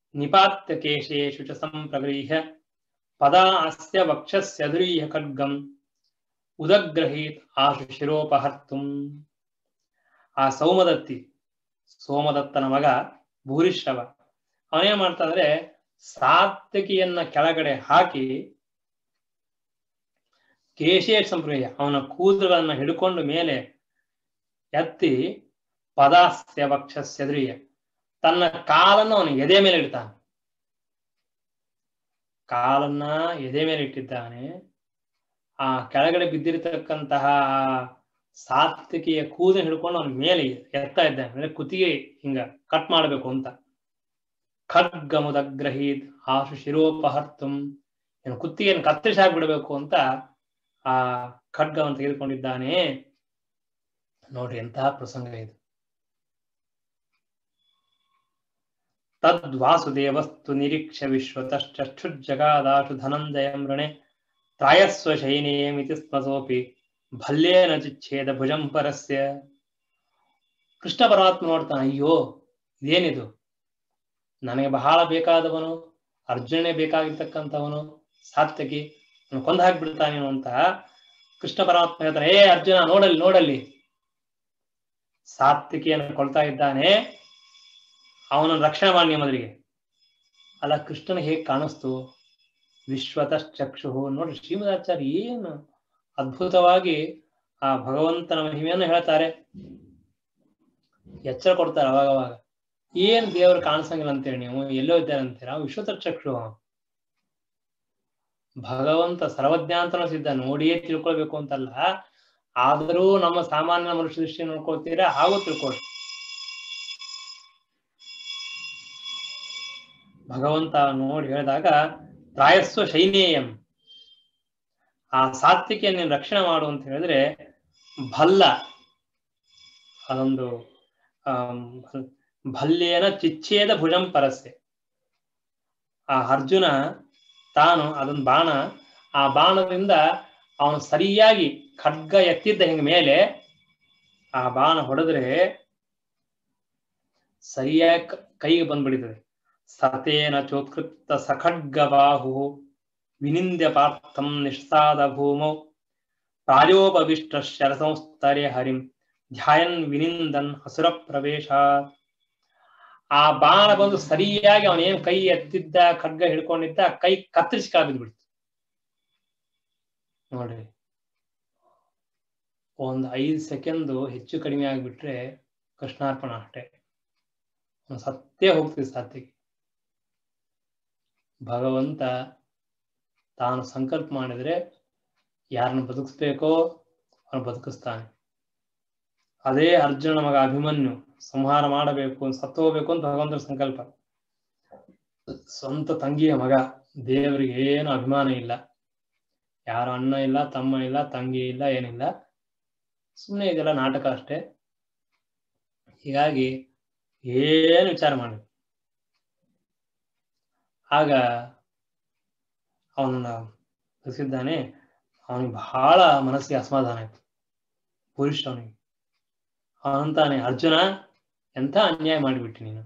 ನಿಪಾತ್ಯ ಕೇಶೇಶು ಚ ಸಂಪ್ರಗೃಹ್ಯ ಪದಾ ಅಸ್ಯ ವಕ್ಷಸ್ಯ ದುರೀಹ ಖಡ್ಗಂ ಉದಗ್ರಹೀತ್ ಆಶು ಶಿರೋಪಹರ್ತುಂ ಆ ಸೌಮದತ್ತಿ ಸೋಮದತ್ತನ ಮಗ ಭೂರಿಶ್ರವ ಅವನೇನ್ ಮಾಡ್ತಾ ಅಂದ್ರೆ ಸಾತ್ವಿಕಿಯನ್ನ ಕೆಳಗಡೆ ಹಾಕಿ ಕೇಶೇ ಸಂಪ್ರಯ ಅವನ ಕೂದಲನ್ನ ಹಿಡ್ಕೊಂಡು ಮೇಲೆ ಎತ್ತಿ ಪದಾಸ್ಯ ವಕ್ಷಸ್ಯದ್ರಿಯ ತನ್ನ ಕಾಲನ್ನು ಅವನ ಎದೆ ಮೇಲೆ ಇಡ್ತಾನೆ ಕಾಲನ್ನ ಎದೆ ಮೇಲೆ ಇಟ್ಟಿದ್ದಾನೆ ಆ ಕೆಳಗಡೆ ಬಿದ್ದಿರತಕ್ಕಂತಹ ಸಾತ್ವಿಕೆಯ ಕೂದಲು ಹಿಡ್ಕೊಂಡು ಅವನ ಮೇಲೆ ಎತ್ತಾ ಇದ್ದಾನೆ ಅಂದ್ರೆ ಕುತ್ತಿಗೆ ಹಿಂಗ ಕಟ್ ಮಾಡಬೇಕು ಅಂತ ಖಡ್ಗಮುದಗ್ರಹೀತ್ ಆಶು ಶಿರೋಪಹರ್ತುಂ ಏನು ಕುತ್ತಿಗೆಯನ್ನು ಕತ್ತರಿಸಿ ಹಾಕ್ಬಿಡ್ಬೇಕು ಅಂತ ಆ ಖಡ್ಗವನ್ನು ತೆಗೆದುಕೊಂಡಿದ್ದಾನೆ ನೋಡ್ರಿ ಎಂತಹ ಪ್ರಸಂಗ ಇದು ತದ್ವಾಸುದೇವಸ್ತು ನಿರೀಕ್ಷ ವಿಶ್ವತಶ್ಚಕ್ಷುಜ್ಜಗಾದಾಶು ಧನಂಜಯಂ ಋಣೆ ತ್ರಾಯಸ್ವ ಶೈನೇಯಮಿತಿ ಸ್ಮಸೋಪಿ ಭಲ್ಯೇನ ಚಿಚ್ಛೇದ ಭುಜಂ ಪರಸ್ಯ ಕೃಷ್ಣ ಪರಮಾತ್ಮ ನೋಡ್ತಾನೆ ಅಯ್ಯೋ ಇದೇನಿದು ನನಗೆ ಬಹಳ ಬೇಕಾದವನು ಅರ್ಜುನೇ ಬೇಕಾಗಿರ್ತಕ್ಕಂಥವನು ಸಾತ್ಯಕಿ ಕೊಂದು ಹಾಕ್ಬಿಡ್ತಾನೇನು ಅಂತ ಕೃಷ್ಣ ಪರಮಾತ್ಮ ಹೇಳ್ತಾನೆ ಏ ಅರ್ಜುನ ನೋಡಲ್ಲಿ ನೋಡಲ್ಲಿ ಸಾತ್ವಿಕಿಯನ್ನು ಕೊಳ್ತಾ ಇದ್ದಾನೆ ಅವನನ್ನು ರಕ್ಷಣೆ ಮಾಡಿ ಮೊದಲಿಗೆ ಅಲ್ಲ ಕೃಷ್ಣನ ಹೇಗೆ ಕಾಣಿಸ್ತು ವಿಶ್ವತಶ್ಚಕ್ಷು ನೋಡ್ರಿ ಶ್ರೀಮದಾಚಾರ್ಯ ಏನು ಅದ್ಭುತವಾಗಿ ಆ ಭಗವಂತನ ಮಹಿಮೆಯನ್ನು ಹೇಳ್ತಾರೆ ಎಚ್ಚರ ಕೊಡ್ತಾರೆ ಅವಾಗ ಅವಾಗ ಏನ್ ದೇವರು ಕಾಣಿಸಂಗಿಲ್ಲ ಅಂತೇಳಿ ನೀವು ಎಲ್ಲೋ ಇದ್ದಾರೆ ಅಂತೀರಾ ವಿಶ್ವತಶ್ಚಕ್ಷು ಭಗವಂತ ಸರ್ವಜ್ಞಾಂತನ ಸಿದ್ಧ ನೋಡಿಯೇ ತಿಳ್ಕೊಳ್ಬೇಕು ಅಂತಲ್ಲ ಆದರೂ ನಮ್ಮ ಸಾಮಾನ್ಯ ಮನುಷ್ಯ ದೃಷ್ಟಿ ನೋಡ್ಕೊಳ್ತೀರಾ ಹಾಗೂ ತಿಳ್ಕೊಳ್ಳಿ ಭಗವಂತ ನೋಡಿ ಹೇಳಿದಾಗ ತ್ರಾಯಸ್ವ ಶೈನೇಯಂ ಆ ಸಾತ್ವಿಕೆಯನ್ನು ನೀನು ರಕ್ಷಣೆ ಮಾಡು ಅಂತ ಹೇಳಿದ್ರೆ ಭಲ್ಲ ಅದೊಂದು ಭಲ್ಯೇನ ಚಿಚ್ಛೇದ ಭುಜಂ ಪರಸ್ಯೆ ಆ ಅರ್ಜುನ ತಾನು ಅದೊಂದು ಬಾಣ ಆ ಬಾಣದಿಂದ ಅವನು ಸರಿಯಾಗಿ ಖಡ್ಗ ಎತ್ತಿದ್ದ ಹಿಂಗ ಮೇಲೆ ಆ ಬಾಣ ಹೊಡೆದ್ರೆ ಸರಿಯಾಗಿ ಕೈಗೆ ಬಂದ್ಬಿಡಿತದೆ ಸತೇನ ಚೋತ್ಕೃತ ಸಖಡ್ಗ ಬಾಹು ವಿನಿಂದ್ಯ ಪಾರ್ಥಂ ನಿಷ್ಸಾದ ಭೂಮೌ ಪ್ರಾಯೋಪವಿಷ್ಟ ಶರಸಂಸ್ತರೆ ಹರಿಂ ಧ್ಯಾಯನ್ ವಿನಿಂದನ್ ಹಸುರ ಪ್ರವೇಶ ಆ ಬಾಣ ಬಂದು ಸರಿಯಾಗಿ ಅವನೇನ್ ಕೈ ಎತ್ತಿದ್ದ ಖಡ್ಗ ಹಿಡ್ಕೊಂಡಿದ್ದ ಕೈ ಕತ್ತರಿಸಿ ಬಿಡ್ತು ನೋಡ್ರಿ ಒಂದ್ ಐದು ಸೆಕೆಂಡ್ ಹೆಚ್ಚು ಕಡಿಮೆ ಆಗ್ಬಿಟ್ರೆ ಕೃಷ್ಣಾರ್ಪಣ ಅಷ್ಟೇ ಸತ್ಯ ಹೋಗ್ತದೆ ಸಾತ್ವಿಗೆ ಭಗವಂತ ತಾನು ಸಂಕಲ್ಪ ಮಾಡಿದ್ರೆ ಯಾರನ್ನು ಬದುಕಿಸ್ಬೇಕೋ ಅವನು ಬದುಕಿಸ್ತಾನೆ ಅದೇ ಅರ್ಜುನ ಮಗ ಅಭಿಮನ್ಯು ಸಂಹಾರ ಮಾಡಬೇಕು ಸತ್ತೋಗ್ಬೇಕು ಅಂತ ಭಗವಂತನ ಸಂಕಲ್ಪ ಸ್ವಂತ ತಂಗಿಯ ಮಗ ದೇವರಿಗೆ ಏನು ಅಭಿಮಾನ ಇಲ್ಲ ಯಾರು ಅಣ್ಣ ಇಲ್ಲ ತಮ್ಮ ಇಲ್ಲ ತಂಗಿ ಇಲ್ಲ ಏನಿಲ್ಲ ಸುಮ್ಮನೆ ಇದೆಲ್ಲ ನಾಟಕ ಅಷ್ಟೇ ಹೀಗಾಗಿ ಏನು ವಿಚಾರ ಮಾಡಿ ಆಗ ಅವನನ್ನ ಬದುಕಿದ್ದಾನೆ ಅವನಿಗೆ ಬಹಳ ಮನಸ್ಸಿಗೆ ಅಸಮಾಧಾನ ಆಯ್ತು ಪುರುಷ ಅವನಿಗೆ ಅವನಂತಾನೆ ಅರ್ಜುನ ಎಂಥ ಅನ್ಯಾಯ ಮಾಡಿಬಿಟ್ಟು ನೀನು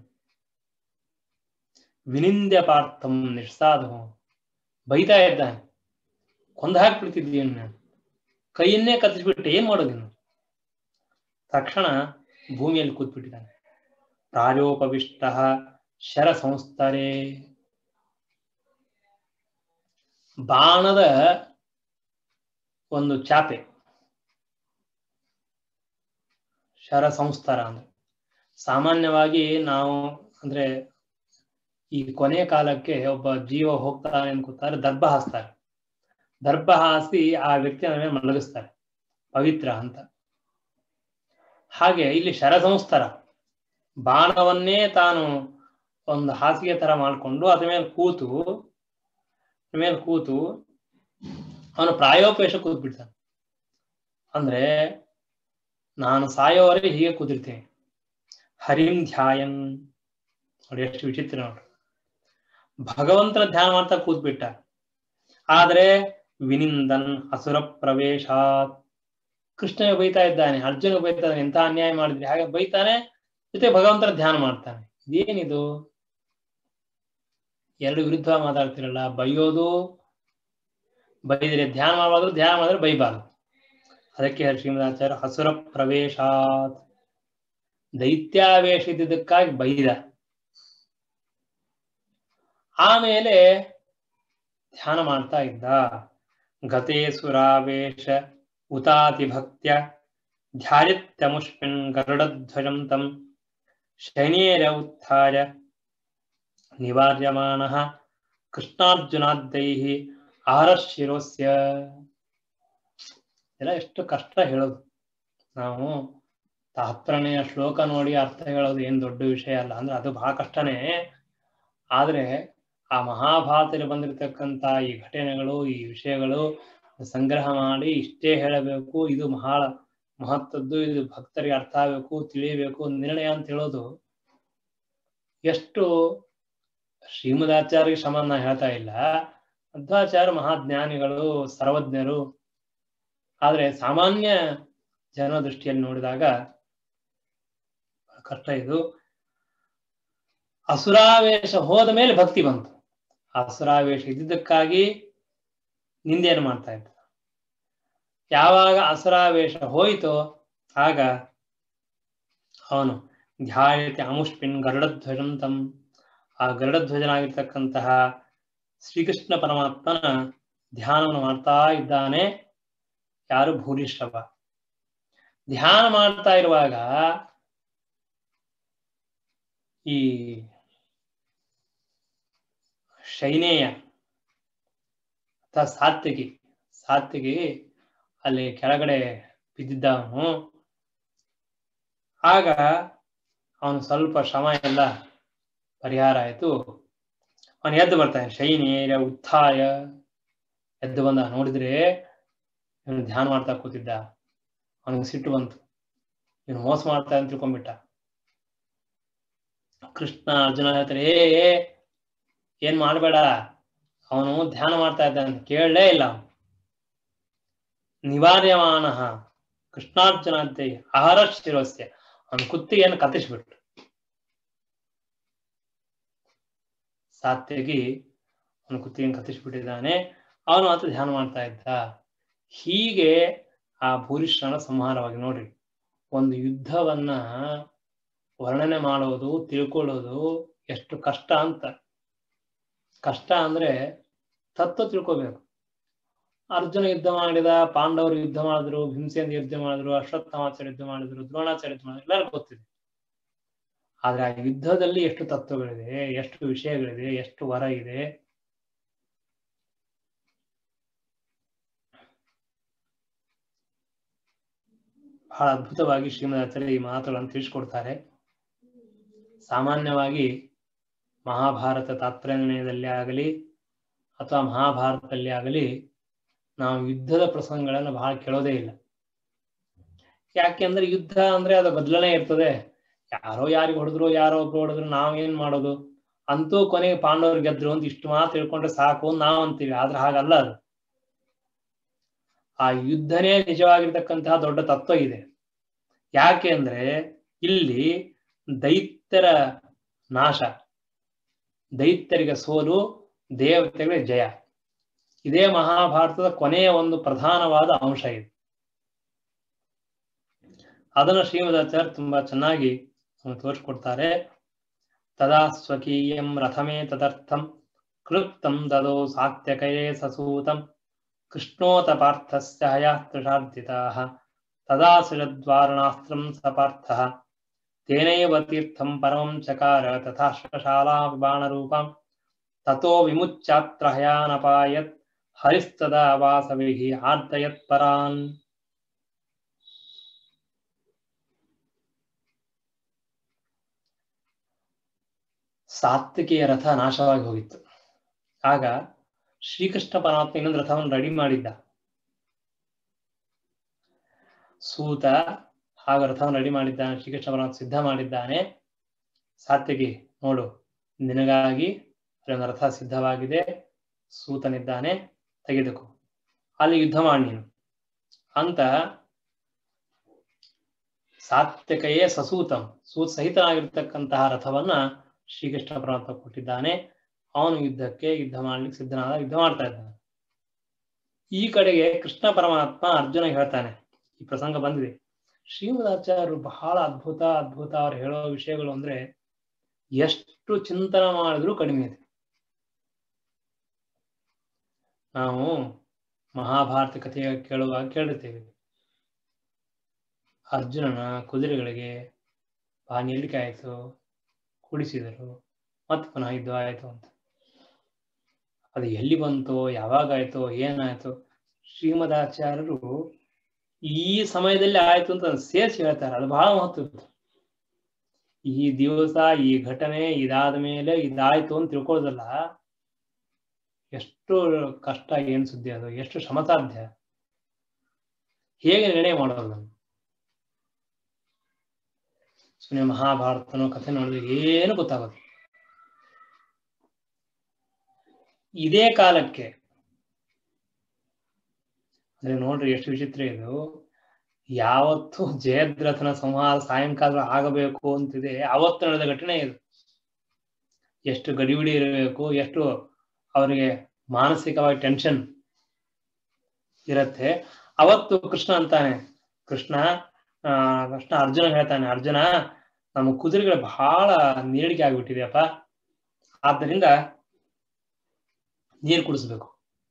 ವಿನಿಂದ್ಯ ಪಾರ್ಥಂ ನಿಷ್ಸಾಧ ಬೈತಾ ಇದ್ದಾನೆ ಕೊಂದು ಹಾಕ್ಬಿಡ್ತಿದ್ದೀನು ನಾನು ಕೈಯನ್ನೇ ಕತ್ತಿಸ್ಬಿಟ್ಟು ಏನ್ ಮಾಡೋದು ನೀನು ತಕ್ಷಣ ಭೂಮಿಯಲ್ಲಿ ಕೂತ್ಬಿಟ್ಟಿದ್ದಾನೆ ಪ್ರಾಯೋಪವಿಷ್ಟ ಶರ ಸಂಸ್ಥರೆ ಬಾಣದ ಒಂದು ಚಾಪೆ ಶರ ಸಂಸ್ತಾರ ಅಂದ್ರೆ ಸಾಮಾನ್ಯವಾಗಿ ನಾವು ಅಂದ್ರೆ ಈ ಕೊನೆ ಕಾಲಕ್ಕೆ ಒಬ್ಬ ಜೀವ ಹೋಗ್ತಾನೆ ಅನ್ಕೋತಾರೆ ದರ್ಭ ಹಾಸ್ತಾರೆ ದರ್ಭ ಹಾಸಿ ಆ ವ್ಯಕ್ತಿಯ ಮೇಲೆ ಮಲಗಿಸ್ತಾರೆ ಪವಿತ್ರ ಅಂತ ಹಾಗೆ ಇಲ್ಲಿ ಶರ ಸಂಸ್ತಾರ ಬಾಣವನ್ನೇ ತಾನು ಒಂದು ಹಾಸಿಗೆ ತರ ಮಾಡ್ಕೊಂಡು ಅದ್ರ ಮೇಲೆ ಕೂತು ಮೇಲೆ ಕೂತು ಅವನು ಪ್ರಾಯೋಪೇಶ ಕೂತ್ ಬಿಡ್ತಾನೆ ಅಂದ್ರೆ ನಾನು ಸಾಯೋವರೆಗೆ ಹೀಗೆ ಕೂತಿರ್ತೇನೆ ಹರಿಂ ಧ್ಯಾಯನ್ ನೋಡಿ ಎಷ್ಟು ವಿಚಿತ್ರ ನೋಡ್ರಿ ಭಗವಂತನ ಧ್ಯಾನ ಮಾಡ್ತಾ ಕೂತ್ಬಿಟ್ಟ ಆದ್ರೆ ವಿನಿಂದನ್ ಅಸುರ ಪ್ರವೇಶಾತ್ ಕೃಷ್ಣ ಬೈತಾ ಇದ್ದಾನೆ ಅರ್ಜುನ ಬೈತಾ ಇದ್ದಾನೆ ಎಂತ ಅನ್ಯಾಯ ಮಾಡಿದ್ರಿ ಹಾಗೆ ಬೈತಾನೆ ಜೊತೆ ಭಗವಂತನ ಧ್ಯಾನ ಮಾಡ್ತಾನೆ ಇದೇನಿದು ಎರಡು ವಿರುದ್ಧ ಮಾತಾಡ್ತಿರಲ್ಲ ಬೈಯೋದು ಬೈದ್ರೆ ಧ್ಯಾನ ಮಾಡಬಾರ್ದು ಧ್ಯಾನ ಮಾಡಿದ್ರೆ ಬೈಬಾರ್ದು ಅದಕ್ಕೆ ಶ್ರೀಮದಾಚಾರ್ಯ ಹಸುರ ಪ್ರವೇಶಾತ್ ದೈತ್ಯಾವೇಶ ಇದ್ದಿದ್ದಕ್ಕಾಗಿ ಬೈದ ಆಮೇಲೆ ಧ್ಯಾನ ಮಾಡ್ತಾ ಇದ್ದ ಗತೆ ಸುರಾವೇಶ ಉತಾತಿ ಭಕ್ತ್ಯ ಧ್ಯಾಯತ್ಯಮುಷ್ಮಿನ್ ಗರುಡಧ್ವಜಂ ತಂ ಶನೇರ ಉತ್ಥಾಯ ನಿವಾರ್ಯಮಾನಃ ಕೃಷ್ಣಾರ್ಜುನಾದ್ದೈಹಿ ಆರಶಿರೋಸ್ಯ ಎಲ್ಲ ಎಷ್ಟು ಕಷ್ಟ ಹೇಳೋದು ನಾವು ಹತ್ತನೆಯ ಶ್ಲೋಕ ನೋಡಿ ಅರ್ಥ ಹೇಳೋದು ಏನ್ ದೊಡ್ಡ ವಿಷಯ ಅಲ್ಲ ಅಂದ್ರೆ ಅದು ಬಹಳ ಕಷ್ಟನೇ ಆದ್ರೆ ಆ ಮಹಾಭಾರತದಲ್ಲಿ ಬಂದಿರತಕ್ಕಂತ ಈ ಘಟನೆಗಳು ಈ ವಿಷಯಗಳು ಸಂಗ್ರಹ ಮಾಡಿ ಇಷ್ಟೇ ಹೇಳಬೇಕು ಇದು ಮಹಾ ಮಹತ್ವದ್ದು ಇದು ಭಕ್ತರಿಗೆ ಅರ್ಥ ಆಗಬೇಕು ತಿಳಿಯಬೇಕು ನಿರ್ಣಯ ಅಂತ ಹೇಳೋದು ಎಷ್ಟು ಶ್ರೀಮದಾಚಾರ್ಯ ಶ್ರಮನ್ನ ಹೇಳ್ತಾ ಇಲ್ಲ ಮಧ್ವಾಚಾರ್ಯ ಮಹಾಜ್ಞಾನಿಗಳು ಸರ್ವಜ್ಞರು ಆದ್ರೆ ಸಾಮಾನ್ಯ ಜನ ದೃಷ್ಟಿಯಲ್ಲಿ ನೋಡಿದಾಗ ಕಷ್ಟ ಇದು ಅಸುರಾವೇಶ ಹೋದ ಮೇಲೆ ಭಕ್ತಿ ಬಂತು ಅಸುರಾವೇಶ ಇದ್ದಿದ್ದಕ್ಕಾಗಿ ನಿಂದೇನು ಮಾಡ್ತಾ ಇದ್ದ ಯಾವಾಗ ಅಸುರಾವೇಶ ಹೋಯಿತೋ ಆಗ ಅವನು ಧ್ಯಾಯತೆ ಅಮುಷ್ಪಿನ್ ಗರುಡಧ್ವಜಂ ತಂ ಆ ಗರುಡಧ್ವಜನಾಗಿರ್ತಕ್ಕಂತಹ ಶ್ರೀಕೃಷ್ಣ ಪರಮಾತ್ಮನ ಧ್ಯಾನವನ್ನು ಮಾಡ್ತಾ ಇದ್ದಾನೆ ಯಾರು ಭೂರಿಶ್ರವ ಧ್ಯಾನ ಮಾಡ್ತಾ ಇರುವಾಗ ಈ ಶೈನೇಯ ಅಥವಾ ಸಾತ್ವಿಕಿ ಸಾತ್ವಿಕಿ ಅಲ್ಲಿ ಕೆಳಗಡೆ ಬಿದ್ದಿದ್ದ ಅವನು ಆಗ ಅವನು ಸ್ವಲ್ಪ ಶ್ರಮ ಎಲ್ಲ ಪರಿಹಾರ ಆಯಿತು ಅವನು ಎದ್ದು ಬರ್ತಾನೆ ಶೈನೇಯ ಉತ್ಥಾಯ ಎದ್ದು ಬಂದ ನೋಡಿದ್ರೆ ಇವನು ಧ್ಯಾನ ಮಾಡ್ತಾ ಕೂತಿದ್ದ ಅವನಿಗೆ ಸಿಟ್ಟು ಬಂತು ಇವನು ಮೋಸ ಮಾಡ್ತಾ ಅಂತ ತಿಳ್ಕೊಂಡ್ಬಿಟ್ಟ ಕೃಷ್ಣ ಅರ್ಜುನ ಹೇಳ್ತಾರೆ ಏ ಏನ್ ಮಾಡಬೇಡ ಅವನು ಧ್ಯಾನ ಮಾಡ್ತಾ ಇದ್ದ ಅಂತ ಕೇಳಲೇ ಇಲ್ಲ ನಿವಾರ್ಯಮಾನ ಕೃಷ್ಣಾರ್ಜುನ ಅಂತ ಆಹಾರ ಶಿರೋಸ್ಯ ಅವನ ಕುತ್ತಿಗೆಯನ್ನು ಕತ್ತಿಸ್ಬಿಟ್ರು ಸಾತ್ಯಗಿ ಅವನ ಕುತ್ತಿಗೆಯನ್ನು ಕತ್ತಿಸ್ಬಿಟ್ಟಿದ್ದಾನೆ ಅವನು ಮಾತ್ರ ಧ್ಯಾನ ಮಾಡ್ತಾ ಇದ್ದ ಹೀಗೆ ಆ ಭೂರಿಶ್ರನ ಸಂಹಾರವಾಗಿ ನೋಡ್ರಿ ಒಂದು ಯುದ್ಧವನ್ನ ವರ್ಣನೆ ಮಾಡೋದು ತಿಳ್ಕೊಳ್ಳೋದು ಎಷ್ಟು ಕಷ್ಟ ಅಂತ ಕಷ್ಟ ಅಂದ್ರೆ ತತ್ವ ತಿಳ್ಕೋಬೇಕು ಅರ್ಜುನ ಯುದ್ಧ ಮಾಡಿದ ಪಾಂಡವರು ಯುದ್ಧ ಮಾಡಿದ್ರು ಭೀಮಸೇನ ಯುದ್ಧ ಮಾಡಿದ್ರು ಅಶ್ವತ್ಥಾಮಾಚಾರ್ಯ ಯುದ್ಧ ಮಾಡಿದ್ರು ದ್ರೋಣಾಚಾರ್ಯ ಯುದ್ಧ ಮಾಡಿದ್ರು ಎಲ್ಲರಿಗೂ ಗೊತ್ತಿದೆ ಆದ್ರೆ ಆ ಯುದ್ಧದಲ್ಲಿ ಎಷ್ಟು ತತ್ವಗಳಿದೆ ಎಷ್ಟು ವಿಷಯಗಳಿದೆ ಎಷ್ಟು ವರ ಇದೆ ಬಹಳ ಅದ್ಭುತವಾಗಿ ಶ್ರೀಮದಾಚಾರ್ಯ ಈ ಮಾತುಗಳನ್ನು ತಿಳಿಸ್ಕೊಡ್ತಾರೆ ಸಾಮಾನ್ಯವಾಗಿ ಮಹಾಭಾರತ ತಾತ್ಪರ್ಯದಲ್ಲಿ ಆಗಲಿ ಅಥವಾ ಮಹಾಭಾರತದಲ್ಲಿ ಆಗಲಿ ನಾವು ಯುದ್ಧದ ಪ್ರಸಂಗಗಳನ್ನು ಬಹಳ ಕೇಳೋದೇ ಇಲ್ಲ ಯಾಕೆಂದ್ರೆ ಯುದ್ಧ ಅಂದ್ರೆ ಅದು ಬದಲನೆ ಇರ್ತದೆ ಯಾರೋ ಯಾರಿಗೆ ಹೊಡೆದ್ರು ಯಾರೋ ಒಬ್ರು ಹೊಡೆದ್ರು ನಾವೇನ್ ಮಾಡೋದು ಅಂತೂ ಕೊನೆಗೆ ಪಾಂಡವರು ಗೆದ್ರು ಅಂತ ಇಷ್ಟು ಮಾತು ತಿಳ್ಕೊಂಡ್ರೆ ಸಾಕು ನಾವ್ ಅಂತೀವಿ ಆದ್ರೆ ಹಾಗಲ್ಲ ಅದು ಆ ಯುದ್ಧನೇ ನಿಜವಾಗಿರ್ತಕ್ಕಂತಹ ದೊಡ್ಡ ತತ್ವ ಇದೆ ಯಾಕೆ ಅಂದ್ರೆ ಇಲ್ಲಿ ದೈತ್ಯರ ನಾಶ ದೈತ್ಯರಿಗೆ ಸೋಲು ದೇವತೆಗಳಿಗೆ ಜಯ ಇದೇ ಮಹಾಭಾರತದ ಕೊನೆಯ ಒಂದು ಪ್ರಧಾನವಾದ ಅಂಶ ಇದೆ ಅದನ್ನು ಶ್ರೀಮದಾಚಾರ್ಯ ತುಂಬಾ ಚೆನ್ನಾಗಿ ತೋರಿಸ್ಕೊಡ್ತಾರೆ ತದಾ ಸ್ವಕೀಯಂ ರಥಮೇ ತದರ್ಥಂ ಕ್ಲುಪ್ತಂ ದದೋ ಸಾತ್ಯಕಯೇ ಸಸೂತಂ ಕೃಷ್ಣೋತ ಪಾರ್ಥಸ್ಯ ಹಯಾಸ್ತ್ರಿಷಾರ್ಧಿತಾಃ ತದಾ ಸುರದ್ವಾರಣಾಸ್ತ್ರಂ ಸ ಪಾರ್ಥಃ ತೇನೈವ ತೀರ್ಥಂ ಪರಮಂ ಚಕಾರ ತಥಾಶ್ವಶಾಲಾ ಬಾಣರೂಪಂ ತಥೋ ವಿಮುಚ್ಚಾತ್ರ ಹಯಾನಪಾಯತ್ ಹರಿಸ್ತದಾ ವಾಸವಿಃ ಆರ್ದಯತ್ ಪರಾನ್ ಸಾತ್ವಿಕೆಯ ರಥ ನಾಶವಾಗಿ ಹೋಗಿತ್ತು ಆಗ ಶ್ರೀಕೃಷ್ಣ ಪರಮಾತ್ಮ ಇನ್ನೊಂದು ರಥವನ್ನು ರೆಡಿ ಮಾಡಿದ್ದ ಸೂತ ಹಾಗ ರಥವನ್ನು ರೆಡಿ ಮಾಡಿದ್ದಾನೆ ಶ್ರೀಕೃಷ್ಣ ಪರಮಾತ್ಮ ಸಿದ್ಧ ಮಾಡಿದ್ದಾನೆ ಸಾತ್ವಿಗೆ ನೋಡು ನಿನಗಾಗಿ ಅಲ್ಲೊಂದು ರಥ ಸಿದ್ಧವಾಗಿದೆ ಸೂತನಿದ್ದಾನೆ ತೆಗೆದುಕೋ ಅಲ್ಲಿ ಯುದ್ಧ ಮಾಡಿ ನೀನು ಅಂತ ಸಾತ್ವಿಕೆಯೇ ಸಸೂತಂ ಸೂತ್ ಸಹಿತನಾಗಿರ್ತಕ್ಕಂತಹ ರಥವನ್ನ ಶ್ರೀಕೃಷ್ಣ ಪರಮಾತ್ಮ ಕೊಟ್ಟಿದ್ದಾನೆ ಅವನು ಯುದ್ಧಕ್ಕೆ ಯುದ್ಧ ಮಾಡ್ಲಿಕ್ಕೆ ಸಿದ್ಧನಾದ ಯುದ್ಧ ಮಾಡ್ತಾ ಇದ್ದಾನೆ ಈ ಕಡೆಗೆ ಕೃಷ್ಣ ಪರಮಾತ್ಮ ಅರ್ಜುನ ಹೇಳ್ತಾನೆ ಈ ಪ್ರಸಂಗ ಬಂದಿದೆ ಶ್ರೀಮದಾಚಾರ್ಯರು ಬಹಳ ಅದ್ಭುತ ಅದ್ಭುತ ಅವ್ರು ಹೇಳೋ ವಿಷಯಗಳು ಅಂದ್ರೆ ಎಷ್ಟು ಚಿಂತನ ಮಾಡಿದ್ರೂ ಕಡಿಮೆ ಇದೆ ನಾವು ಮಹಾಭಾರತ ಕಥೆಯ ಕೇಳುವಾಗ ಕೇಳುತ್ತೇವೆ ಅರ್ಜುನನ ಕುದುರೆಗಳಿಗೆ ಬಾನಿಯಲ್ಲಿಕೆ ಆಯಿತು ಕುಡಿಸಿದರು ಮತ್ತೆ ಪುನಃ ಯುದ್ಧ ಆಯಿತು ಅಂತ ಅದು ಎಲ್ಲಿ ಬಂತು ಯಾವಾಗ ಆಯ್ತು ಏನಾಯ್ತು ಶ್ರೀಮದಾಚಾರ್ಯರು ಈ ಸಮಯದಲ್ಲಿ ಆಯ್ತು ಅಂತ ಸೇರಿಸಿ ಹೇಳ್ತಾರೆ ಅದು ಬಹಳ ಮಹತ್ವ ಈ ದಿವಸ ಈ ಘಟನೆ ಇದಾದ ಮೇಲೆ ಇದಾಯ್ತು ಅಂತ ತಿಳ್ಕೊಳ್ಳೋದಲ್ಲ ಎಷ್ಟು ಕಷ್ಟ ಏನ್ ಸುದ್ದಿ ಅದು ಎಷ್ಟು ಶ್ರಮ ಸಾಧ್ಯ ಹೇಗೆ ನಿರ್ಣಯ ಮಾಡೋದು ಸುಮ್ಮನೆ ಮಹಾಭಾರತನೋ ಕಥೆ ನೋಡಿದ್ರೆ ಏನು ಗೊತ್ತಾಗೋದು ಇದೇ ಕಾಲಕ್ಕೆ ಅಂದ್ರೆ ನೋಡ್ರಿ ಎಷ್ಟು ವಿಚಿತ್ರ ಇದು ಯಾವತ್ತು ಜಯದ್ರಥನ ಸಂಹಾರ ಸಾಯಂಕಾಲ ಆಗಬೇಕು ಅಂತಿದೆ ಅವತ್ತು ನಡೆದ ಘಟನೆ ಇದು ಎಷ್ಟು ಗಡಿಬಿಡಿ ಇರಬೇಕು ಎಷ್ಟು ಅವರಿಗೆ ಮಾನಸಿಕವಾಗಿ ಟೆನ್ಷನ್ ಇರತ್ತೆ ಅವತ್ತು ಕೃಷ್ಣ ಅಂತಾನೆ ಕೃಷ್ಣ ಆ ಕೃಷ್ಣ ಅರ್ಜುನ ಹೇಳ್ತಾನೆ ಅರ್ಜುನ ನಮ್ಮ ಕುದುರೆಗಳು ಬಹಳ ನೀಡಿಕೆ ಆಗ್ಬಿಟ್ಟಿದೆಯಪ್ಪ ಆದ್ದರಿಂದ ನೀರು ಕುಡಿಸ್ಬೇಕು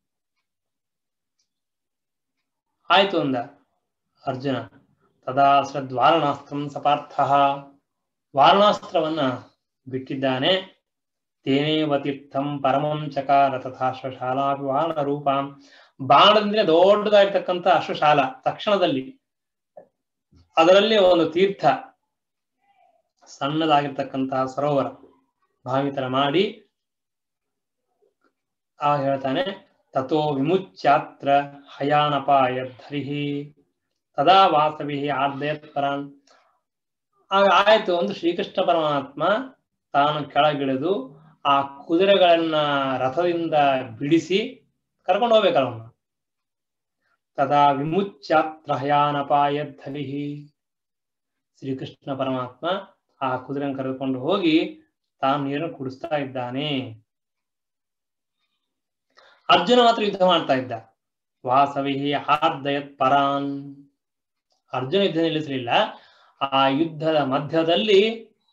ಆಯ್ತು ಅಂದ ಅರ್ಜುನ ತದಾ ಶ್ರದ್ವಾರಣಾಸ್ತ್ರಂ ಸಪಾರ್ಥ ವಾರಣಾಸ್ತ್ರವನ್ನ ಬಿಟ್ಟಿದ್ದಾನೆ ತೇನೇವ ತೀರ್ಥಂ ಪರಮಂ ಚಕಾರ ತಥಾ ಅಶ್ವಶಾಲಾಪಿ ವಾಹನ ರೂಪಾಂ ಬಾಣದಿಂದ ದೊಡ್ಡದಾಗಿರ್ತಕ್ಕಂಥ ಅಶ್ವಶಾಲ ತಕ್ಷಣದಲ್ಲಿ ಅದರಲ್ಲಿ ಒಂದು ತೀರ್ಥ ಸಣ್ಣದಾಗಿರ್ತಕ್ಕಂತಹ ಸರೋವರ ಭಾವಿತರ ಮಾಡಿ ಆ ಹೇಳ್ತಾನೆ ತಥೋ ವಿಮುಚ್ಯಾತ್ರ ಹಯಾನಪಾಯ ಧರಿಹಿ ತದಾ ವಾಸವಿ ಆರ್ದಯತ್ ಪರಾನ್ ಆಗ ಆಯ್ತು ಒಂದು ಶ್ರೀಕೃಷ್ಣ ಪರಮಾತ್ಮ ತಾನು ಕೆಳಗಿಳಿದು ಆ ಕುದುರೆಗಳನ್ನ ರಥದಿಂದ ಬಿಡಿಸಿ ಕರ್ಕೊಂಡು ಹೋಗ್ಬೇಕಲ್ಲ ಅವನು ತದಾ ವಿಮುಚ್ಯಾತ್ರ ಹಯಾನಪಾಯ ಧರಿಹಿ ಶ್ರೀಕೃಷ್ಣ ಪರಮಾತ್ಮ ಆ ಕುದುರೆಯನ್ನು ಕರೆದುಕೊಂಡು ಹೋಗಿ ತಾನು ನೀರನ್ನು ಕುಡಿಸ್ತಾ ಇದ್ದಾನೆ ಅರ್ಜುನ ಮಾತ್ರ ಯುದ್ಧ ಮಾಡ್ತಾ ಇದ್ದ ವಾಸವಿ ಆರ್ದಯತ್ ಪರಾನ್ ಅರ್ಜುನ ಯುದ್ಧ ನಿಲ್ಲಿಸಲಿಲ್ಲ ಆ ಯುದ್ಧದ ಮಧ್ಯದಲ್ಲಿ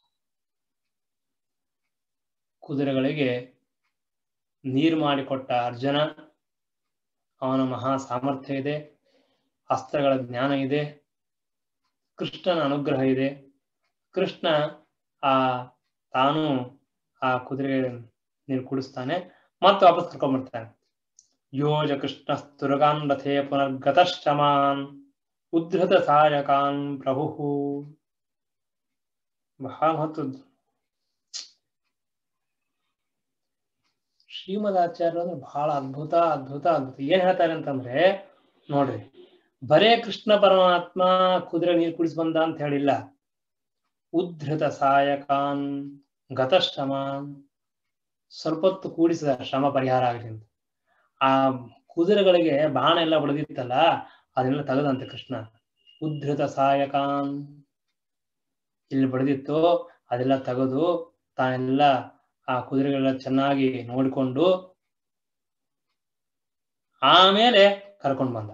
ಕುದುರೆಗಳಿಗೆ ನೀರು ಮಾಡಿಕೊಟ್ಟ ಅರ್ಜುನ ಅವನ ಮಹಾ ಸಾಮರ್ಥ್ಯ ಇದೆ ಅಸ್ತ್ರಗಳ ಜ್ಞಾನ ಇದೆ ಕೃಷ್ಣನ ಅನುಗ್ರಹ ಇದೆ ಕೃಷ್ಣ ಆ ತಾನು ಆ ಕುದುರೆಗೆ ನೀರು ಕುಡಿಸ್ತಾನೆ ಮತ್ತೆ ವಾಪಸ್ ಕರ್ಕೊಂಡ್ಬಿಡ್ತಾನೆ ಯೋಜ ಕೃಷ್ಣ ಸ್ತುರಗಾನ್ ರಥೇ ಪುನರ್ಗತಶ್ಚಮಾನ್ ಉದ್ಧತ ಸಾಯಕಾನ್ ಪ್ರಭು ಬಹಳ ಮಹತ್ವದ್ದು ಶ್ರೀಮದಾಚಾರ್ಯ ಅಂದ್ರೆ ಬಹಳ ಅದ್ಭುತ ಅದ್ಭುತ ಅದ್ಭುತ ಏನ್ ಹೇಳ್ತಾರೆ ಅಂತಂದ್ರೆ ನೋಡ್ರಿ ಬರೇ ಕೃಷ್ಣ ಪರಮಾತ್ಮ ಕುದುರೆ ನೀರು ಕುಡಿಸಿ ಬಂದ ಅಂತ ಹೇಳಿಲ್ಲ ಉದ್ಧತ ಸಾಯಕಾನ್ ಗತಶ್ರಮಾನ್ ಸ್ವಲ್ಪ ಹೊತ್ತು ಕೂಡಿಸಿದ ಶ್ರಮ ಪರಿಹಾರ ಆಗಲಿ ಅಂತ ಆ ಕುದುರೆಗಳಿಗೆ ಬಾಣ ಎಲ್ಲ ಬಡದಿತ್ತಲ್ಲ ಅದನ್ನೆಲ್ಲ ತೆಗೆದಂತೆ ಕೃಷ್ಣ ಉದ್ಧತ ಸಾಯಕಾನ್ ಇಲ್ಲಿ ಬಡದಿತ್ತು ಅದೆಲ್ಲ ತೆಗೆದು ತಾನೆಲ್ಲ ಆ ಕುದುರೆಗಳೆಲ್ಲ ಚೆನ್ನಾಗಿ ನೋಡಿಕೊಂಡು ಆಮೇಲೆ ಕರ್ಕೊಂಡು ಬಂದ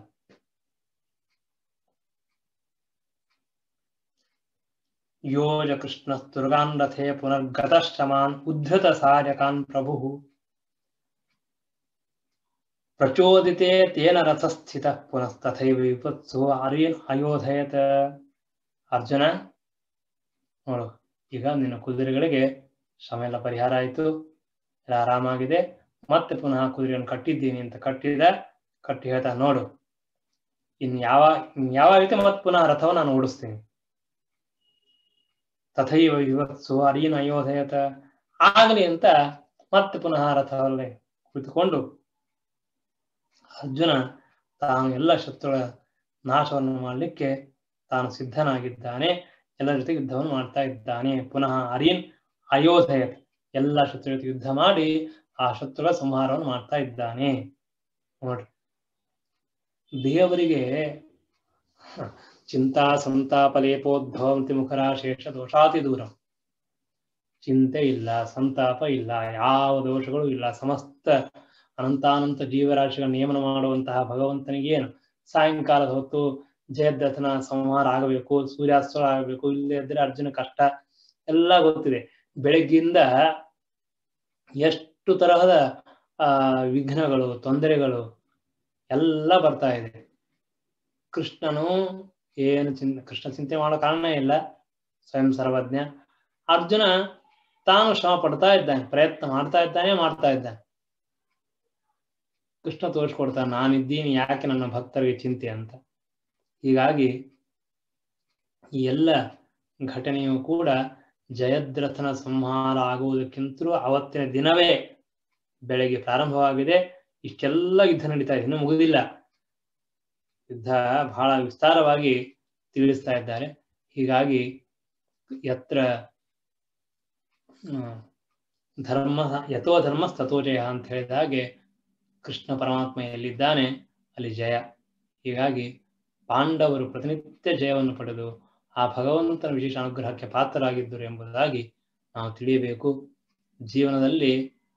ಯೋಜ ಕೃಷ್ಣ ದುರ್ಗಾನ್ ರಥೇ ಪುನರ್ಗತಶ್ರಮಾನ್ ಉದ್ಧತ ಸಾರ್ಯಕಾನ್ ಪ್ರಭು ಪ್ರಚೋದಿತೆ ತೇನ ರಥಸ್ಥಿತ ಪುನಸ್ತಥೈವ ವಿಪತ್ಸು ಅರಿಯನ್ ಅಯೋಧಯತ ಅರ್ಜುನ ನೋಡು ಈಗ ನಿನ್ನ ಕುದುರೆಗಳಿಗೆ ಶ್ರಮ ಎಲ್ಲ ಪರಿಹಾರ ಆಯಿತು ಎಲ್ಲ ಆರಾಮಾಗಿದೆ ಮತ್ತೆ ಪುನಃ ಕುದುರೆಯನ್ನು ಕಟ್ಟಿದ್ದೀನಿ ಅಂತ ಕಟ್ಟಿದ ಕಟ್ಟಿ ಹೇಳ್ತಾ ನೋಡು ಇನ್ ಯಾವ ಇನ್ ಯಾವ ರೀತಿ ಮತ್ತೆ ಪುನಃ ರಥವನ್ನು ನಾನು ಓಡಿಸ್ತೀನಿ ತಥೈವ ಇವತ್ಸು ಅರಿಯನ್ ಅಯೋಧಯತ ಆಗಲಿ ಅಂತ ಮತ್ತೆ ಪುನಃ ರಥದಲ್ಲಿ ಕುಳಿತುಕೊಂಡು ಅರ್ಜುನ ತಾನು ಎಲ್ಲ ಶತ್ರುಗಳ ನಾಶವನ್ನು ಮಾಡಲಿಕ್ಕೆ ತಾನು ಸಿದ್ಧನಾಗಿದ್ದಾನೆ ಎಲ್ಲರ ಜೊತೆ ಯುದ್ಧವನ್ನು ಮಾಡ್ತಾ ಇದ್ದಾನೆ ಪುನಃ ಅರಿಯನ್ ಅಯೋಧಯ ಎಲ್ಲ ಶತ್ರು ಜೊತೆ ಯುದ್ಧ ಮಾಡಿ ಆ ಶತ್ರುಗಳ ಸಂಹಾರವನ್ನು ಮಾಡ್ತಾ ಇದ್ದಾನೆ ನೋಡ್ರಿ ದೇವರಿಗೆ ಚಿಂತಾ ಸಂತಾಪ ಲೇಪೋದ್ಭವಂತಿ ಮುಖರ ಶೇಷ ದೋಷಾತಿ ದೂರ ಚಿಂತೆ ಇಲ್ಲ ಸಂತಾಪ ಇಲ್ಲ ಯಾವ ದೋಷಗಳು ಇಲ್ಲ ಸಮಸ್ತ ಅನಂತಾನಂತ ಜೀವರಾಶಿಗಳ ನಿಯಮನ ಮಾಡುವಂತಹ ಭಗವಂತನಿಗೇನು ಸಾಯಂಕಾಲದ ಹೊತ್ತು ಜಯದ್ರಥನ ಸಂಹಾರ ಆಗಬೇಕು ಸೂರ್ಯಾಸ್ತ ಆಗಬೇಕು ಇಲ್ಲದೆ ಇದ್ರೆ ಅರ್ಜುನ ಕಷ್ಟ ಎಲ್ಲ ಗೊತ್ತಿದೆ ಬೆಳಗ್ಗಿಂದ ಎಷ್ಟು ತರಹದ ಆ ವಿಘ್ನಗಳು ತೊಂದರೆಗಳು ಎಲ್ಲ ಬರ್ತಾ ಇದೆ ಕೃಷ್ಣನು ಏನು ಚಿಂತೆ ಕೃಷ್ಣ ಚಿಂತೆ ಮಾಡೋ ಕಾರಣ ಇಲ್ಲ ಸ್ವಯಂ ಸರ್ವಜ್ಞ ಅರ್ಜುನ ತಾನು ಶ್ರಮ ಪಡ್ತಾ ಇದ್ದಾನೆ ಪ್ರಯತ್ನ ಮಾಡ್ತಾ ಇದ್ದಾನೆ ಮಾಡ್ತಾ ಇದ್ದಾನೆ ಕೃಷ್ಣ ತೋರಿಸ್ಕೊಡ್ತಾನೆ ನಾನಿದ್ದೀನಿ ಯಾಕೆ ನನ್ನ ಭಕ್ತರಿಗೆ ಚಿಂತೆ ಅಂತ ಹೀಗಾಗಿ ಈ ಎಲ್ಲ ಘಟನೆಯು ಕೂಡ ಜಯದ್ರಥನ ಸಂಹಾರ ಆಗುವುದಕ್ಕಿಂತಲೂ ಅವತ್ತಿನ ದಿನವೇ ಬೆಳಗ್ಗೆ ಪ್ರಾರಂಭವಾಗಿದೆ ಇಷ್ಟೆಲ್ಲ ಯುದ್ಧ ನಡೀತಾ ಇದೆ ಇನ್ನೂ ಮುಗಿದಿಲ್ಲ ಯುದ್ಧ ಬಹಳ ವಿಸ್ತಾರವಾಗಿ ತಿಳಿಸ್ತಾ ಇದ್ದಾರೆ ಹೀಗಾಗಿ ಯತ್ರ ಧರ್ಮ ಯಥೋ ಧರ್ಮ ತಥೋ ಜಯ ಅಂತ ಹೇಳಿದ ಹಾಗೆ ಕೃಷ್ಣ ಪರಮಾತ್ಮ ಎಲ್ಲಿದ್ದಾನೆ ಅಲ್ಲಿ ಜಯ ಹೀಗಾಗಿ ಪಾಂಡವರು ಪ್ರತಿನಿತ್ಯ ಜಯವನ್ನು ಪಡೆದು ಆ ಭಗವಂತನ ವಿಶೇಷ ಅನುಗ್ರಹಕ್ಕೆ ಪಾತ್ರರಾಗಿದ್ದರು ಎಂಬುದಾಗಿ ನಾವು ತಿಳಿಯಬೇಕು ಜೀವನದಲ್ಲಿ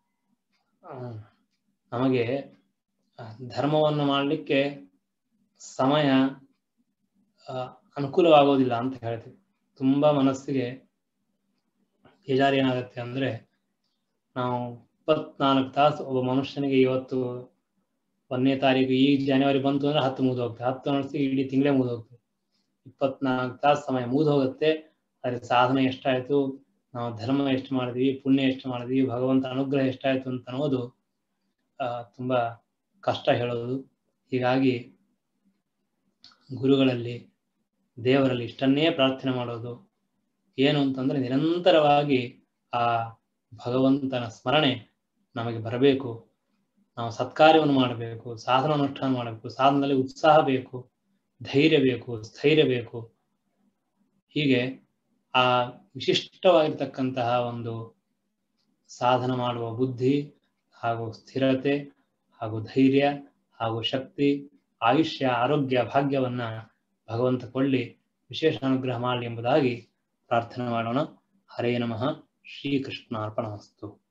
ನಮಗೆ ಧರ್ಮವನ್ನು ಮಾಡಲಿಕ್ಕೆ ಸಮಯ ಅನುಕೂಲವಾಗೋದಿಲ್ಲ ಅಂತ ಹೇಳ್ತೀವಿ ತುಂಬಾ ಮನಸ್ಸಿಗೆ ಬೇಜಾರು ಏನಾಗುತ್ತೆ ಅಂದ್ರೆ ನಾವು ಇಪ್ಪತ್ನಾಲ್ಕು ತಾಸು ಒಬ್ಬ ಮನುಷ್ಯನಿಗೆ ಇವತ್ತು ಒಂದನೇ ತಾರೀಕು ಈ ಜನವರಿ ಬಂತು ಅಂದ್ರೆ ಹತ್ತು ಮುಗಿದು ಹೋಗ್ತದೆ ಹತ್ತು ವರ್ಷಕ್ಕೆ ಇಡೀ ತಿಂಗಳೇ ಮುಗಿದು ಹೋಗ್ತದೆ ಇಪ್ಪತ್ನಾಲ್ಕು ತಾಸು ಸಮಯ ಮುಗಿದು ಹೋಗುತ್ತೆ ಅದ್ರ ಸಾಧನೆ ಎಷ್ಟಾಯ್ತು ನಾವು ಧರ್ಮ ಎಷ್ಟು ಮಾಡಿದ್ವಿ ಪುಣ್ಯ ಎಷ್ಟು ಮಾಡಿದ್ವಿ ಭಗವಂತ ಅನುಗ್ರಹ ಎಷ್ಟಾಯ್ತು ಅಂತ ಅನ್ನೋದು ಆ ತುಂಬಾ ಕಷ್ಟ ಹೇಳೋದು ಹೀಗಾಗಿ ಗುರುಗಳಲ್ಲಿ ದೇವರಲ್ಲಿ ಇಷ್ಟನ್ನೇ ಪ್ರಾರ್ಥನೆ ಮಾಡೋದು ಏನು ಅಂತಂದ್ರೆ ನಿರಂತರವಾಗಿ ಆ ಭಗವಂತನ ಸ್ಮರಣೆ ನಮಗೆ ಬರಬೇಕು ನಾವು ಸತ್ಕಾರ್ಯವನ್ನು ಮಾಡಬೇಕು ಸಾಧನ ಅನುಷ್ಠಾನ ಮಾಡಬೇಕು ಸಾಧನದಲ್ಲಿ ಉತ್ಸಾಹ ಬೇಕು ಧೈರ್ಯ ಬೇಕು ಸ್ಥೈರ್ಯ ಬೇಕು ಹೀಗೆ ಆ ವಿಶಿಷ್ಟವಾಗಿರ್ತಕ್ಕಂತಹ ಒಂದು ಸಾಧನ ಮಾಡುವ ಬುದ್ಧಿ ಹಾಗೂ ಸ್ಥಿರತೆ ಹಾಗೂ ಧೈರ್ಯ ಹಾಗೂ ಶಕ್ತಿ ಆಯುಷ್ಯ ಆರೋಗ್ಯ ಭಾಗ್ಯವನ್ನ ಭಗವಂತ ಕೊಳ್ಳಿ ವಿಶೇಷ ಅನುಗ್ರಹ ಮಾಡಲಿ ಎಂಬುದಾಗಿ ಪ್ರಾರ್ಥನೆ ಮಾಡೋಣ ಹರೇ ನಮಃ ಶ್ರೀಕೃಷ್ಣ ಅರ್ಪಣಮಸ್ತು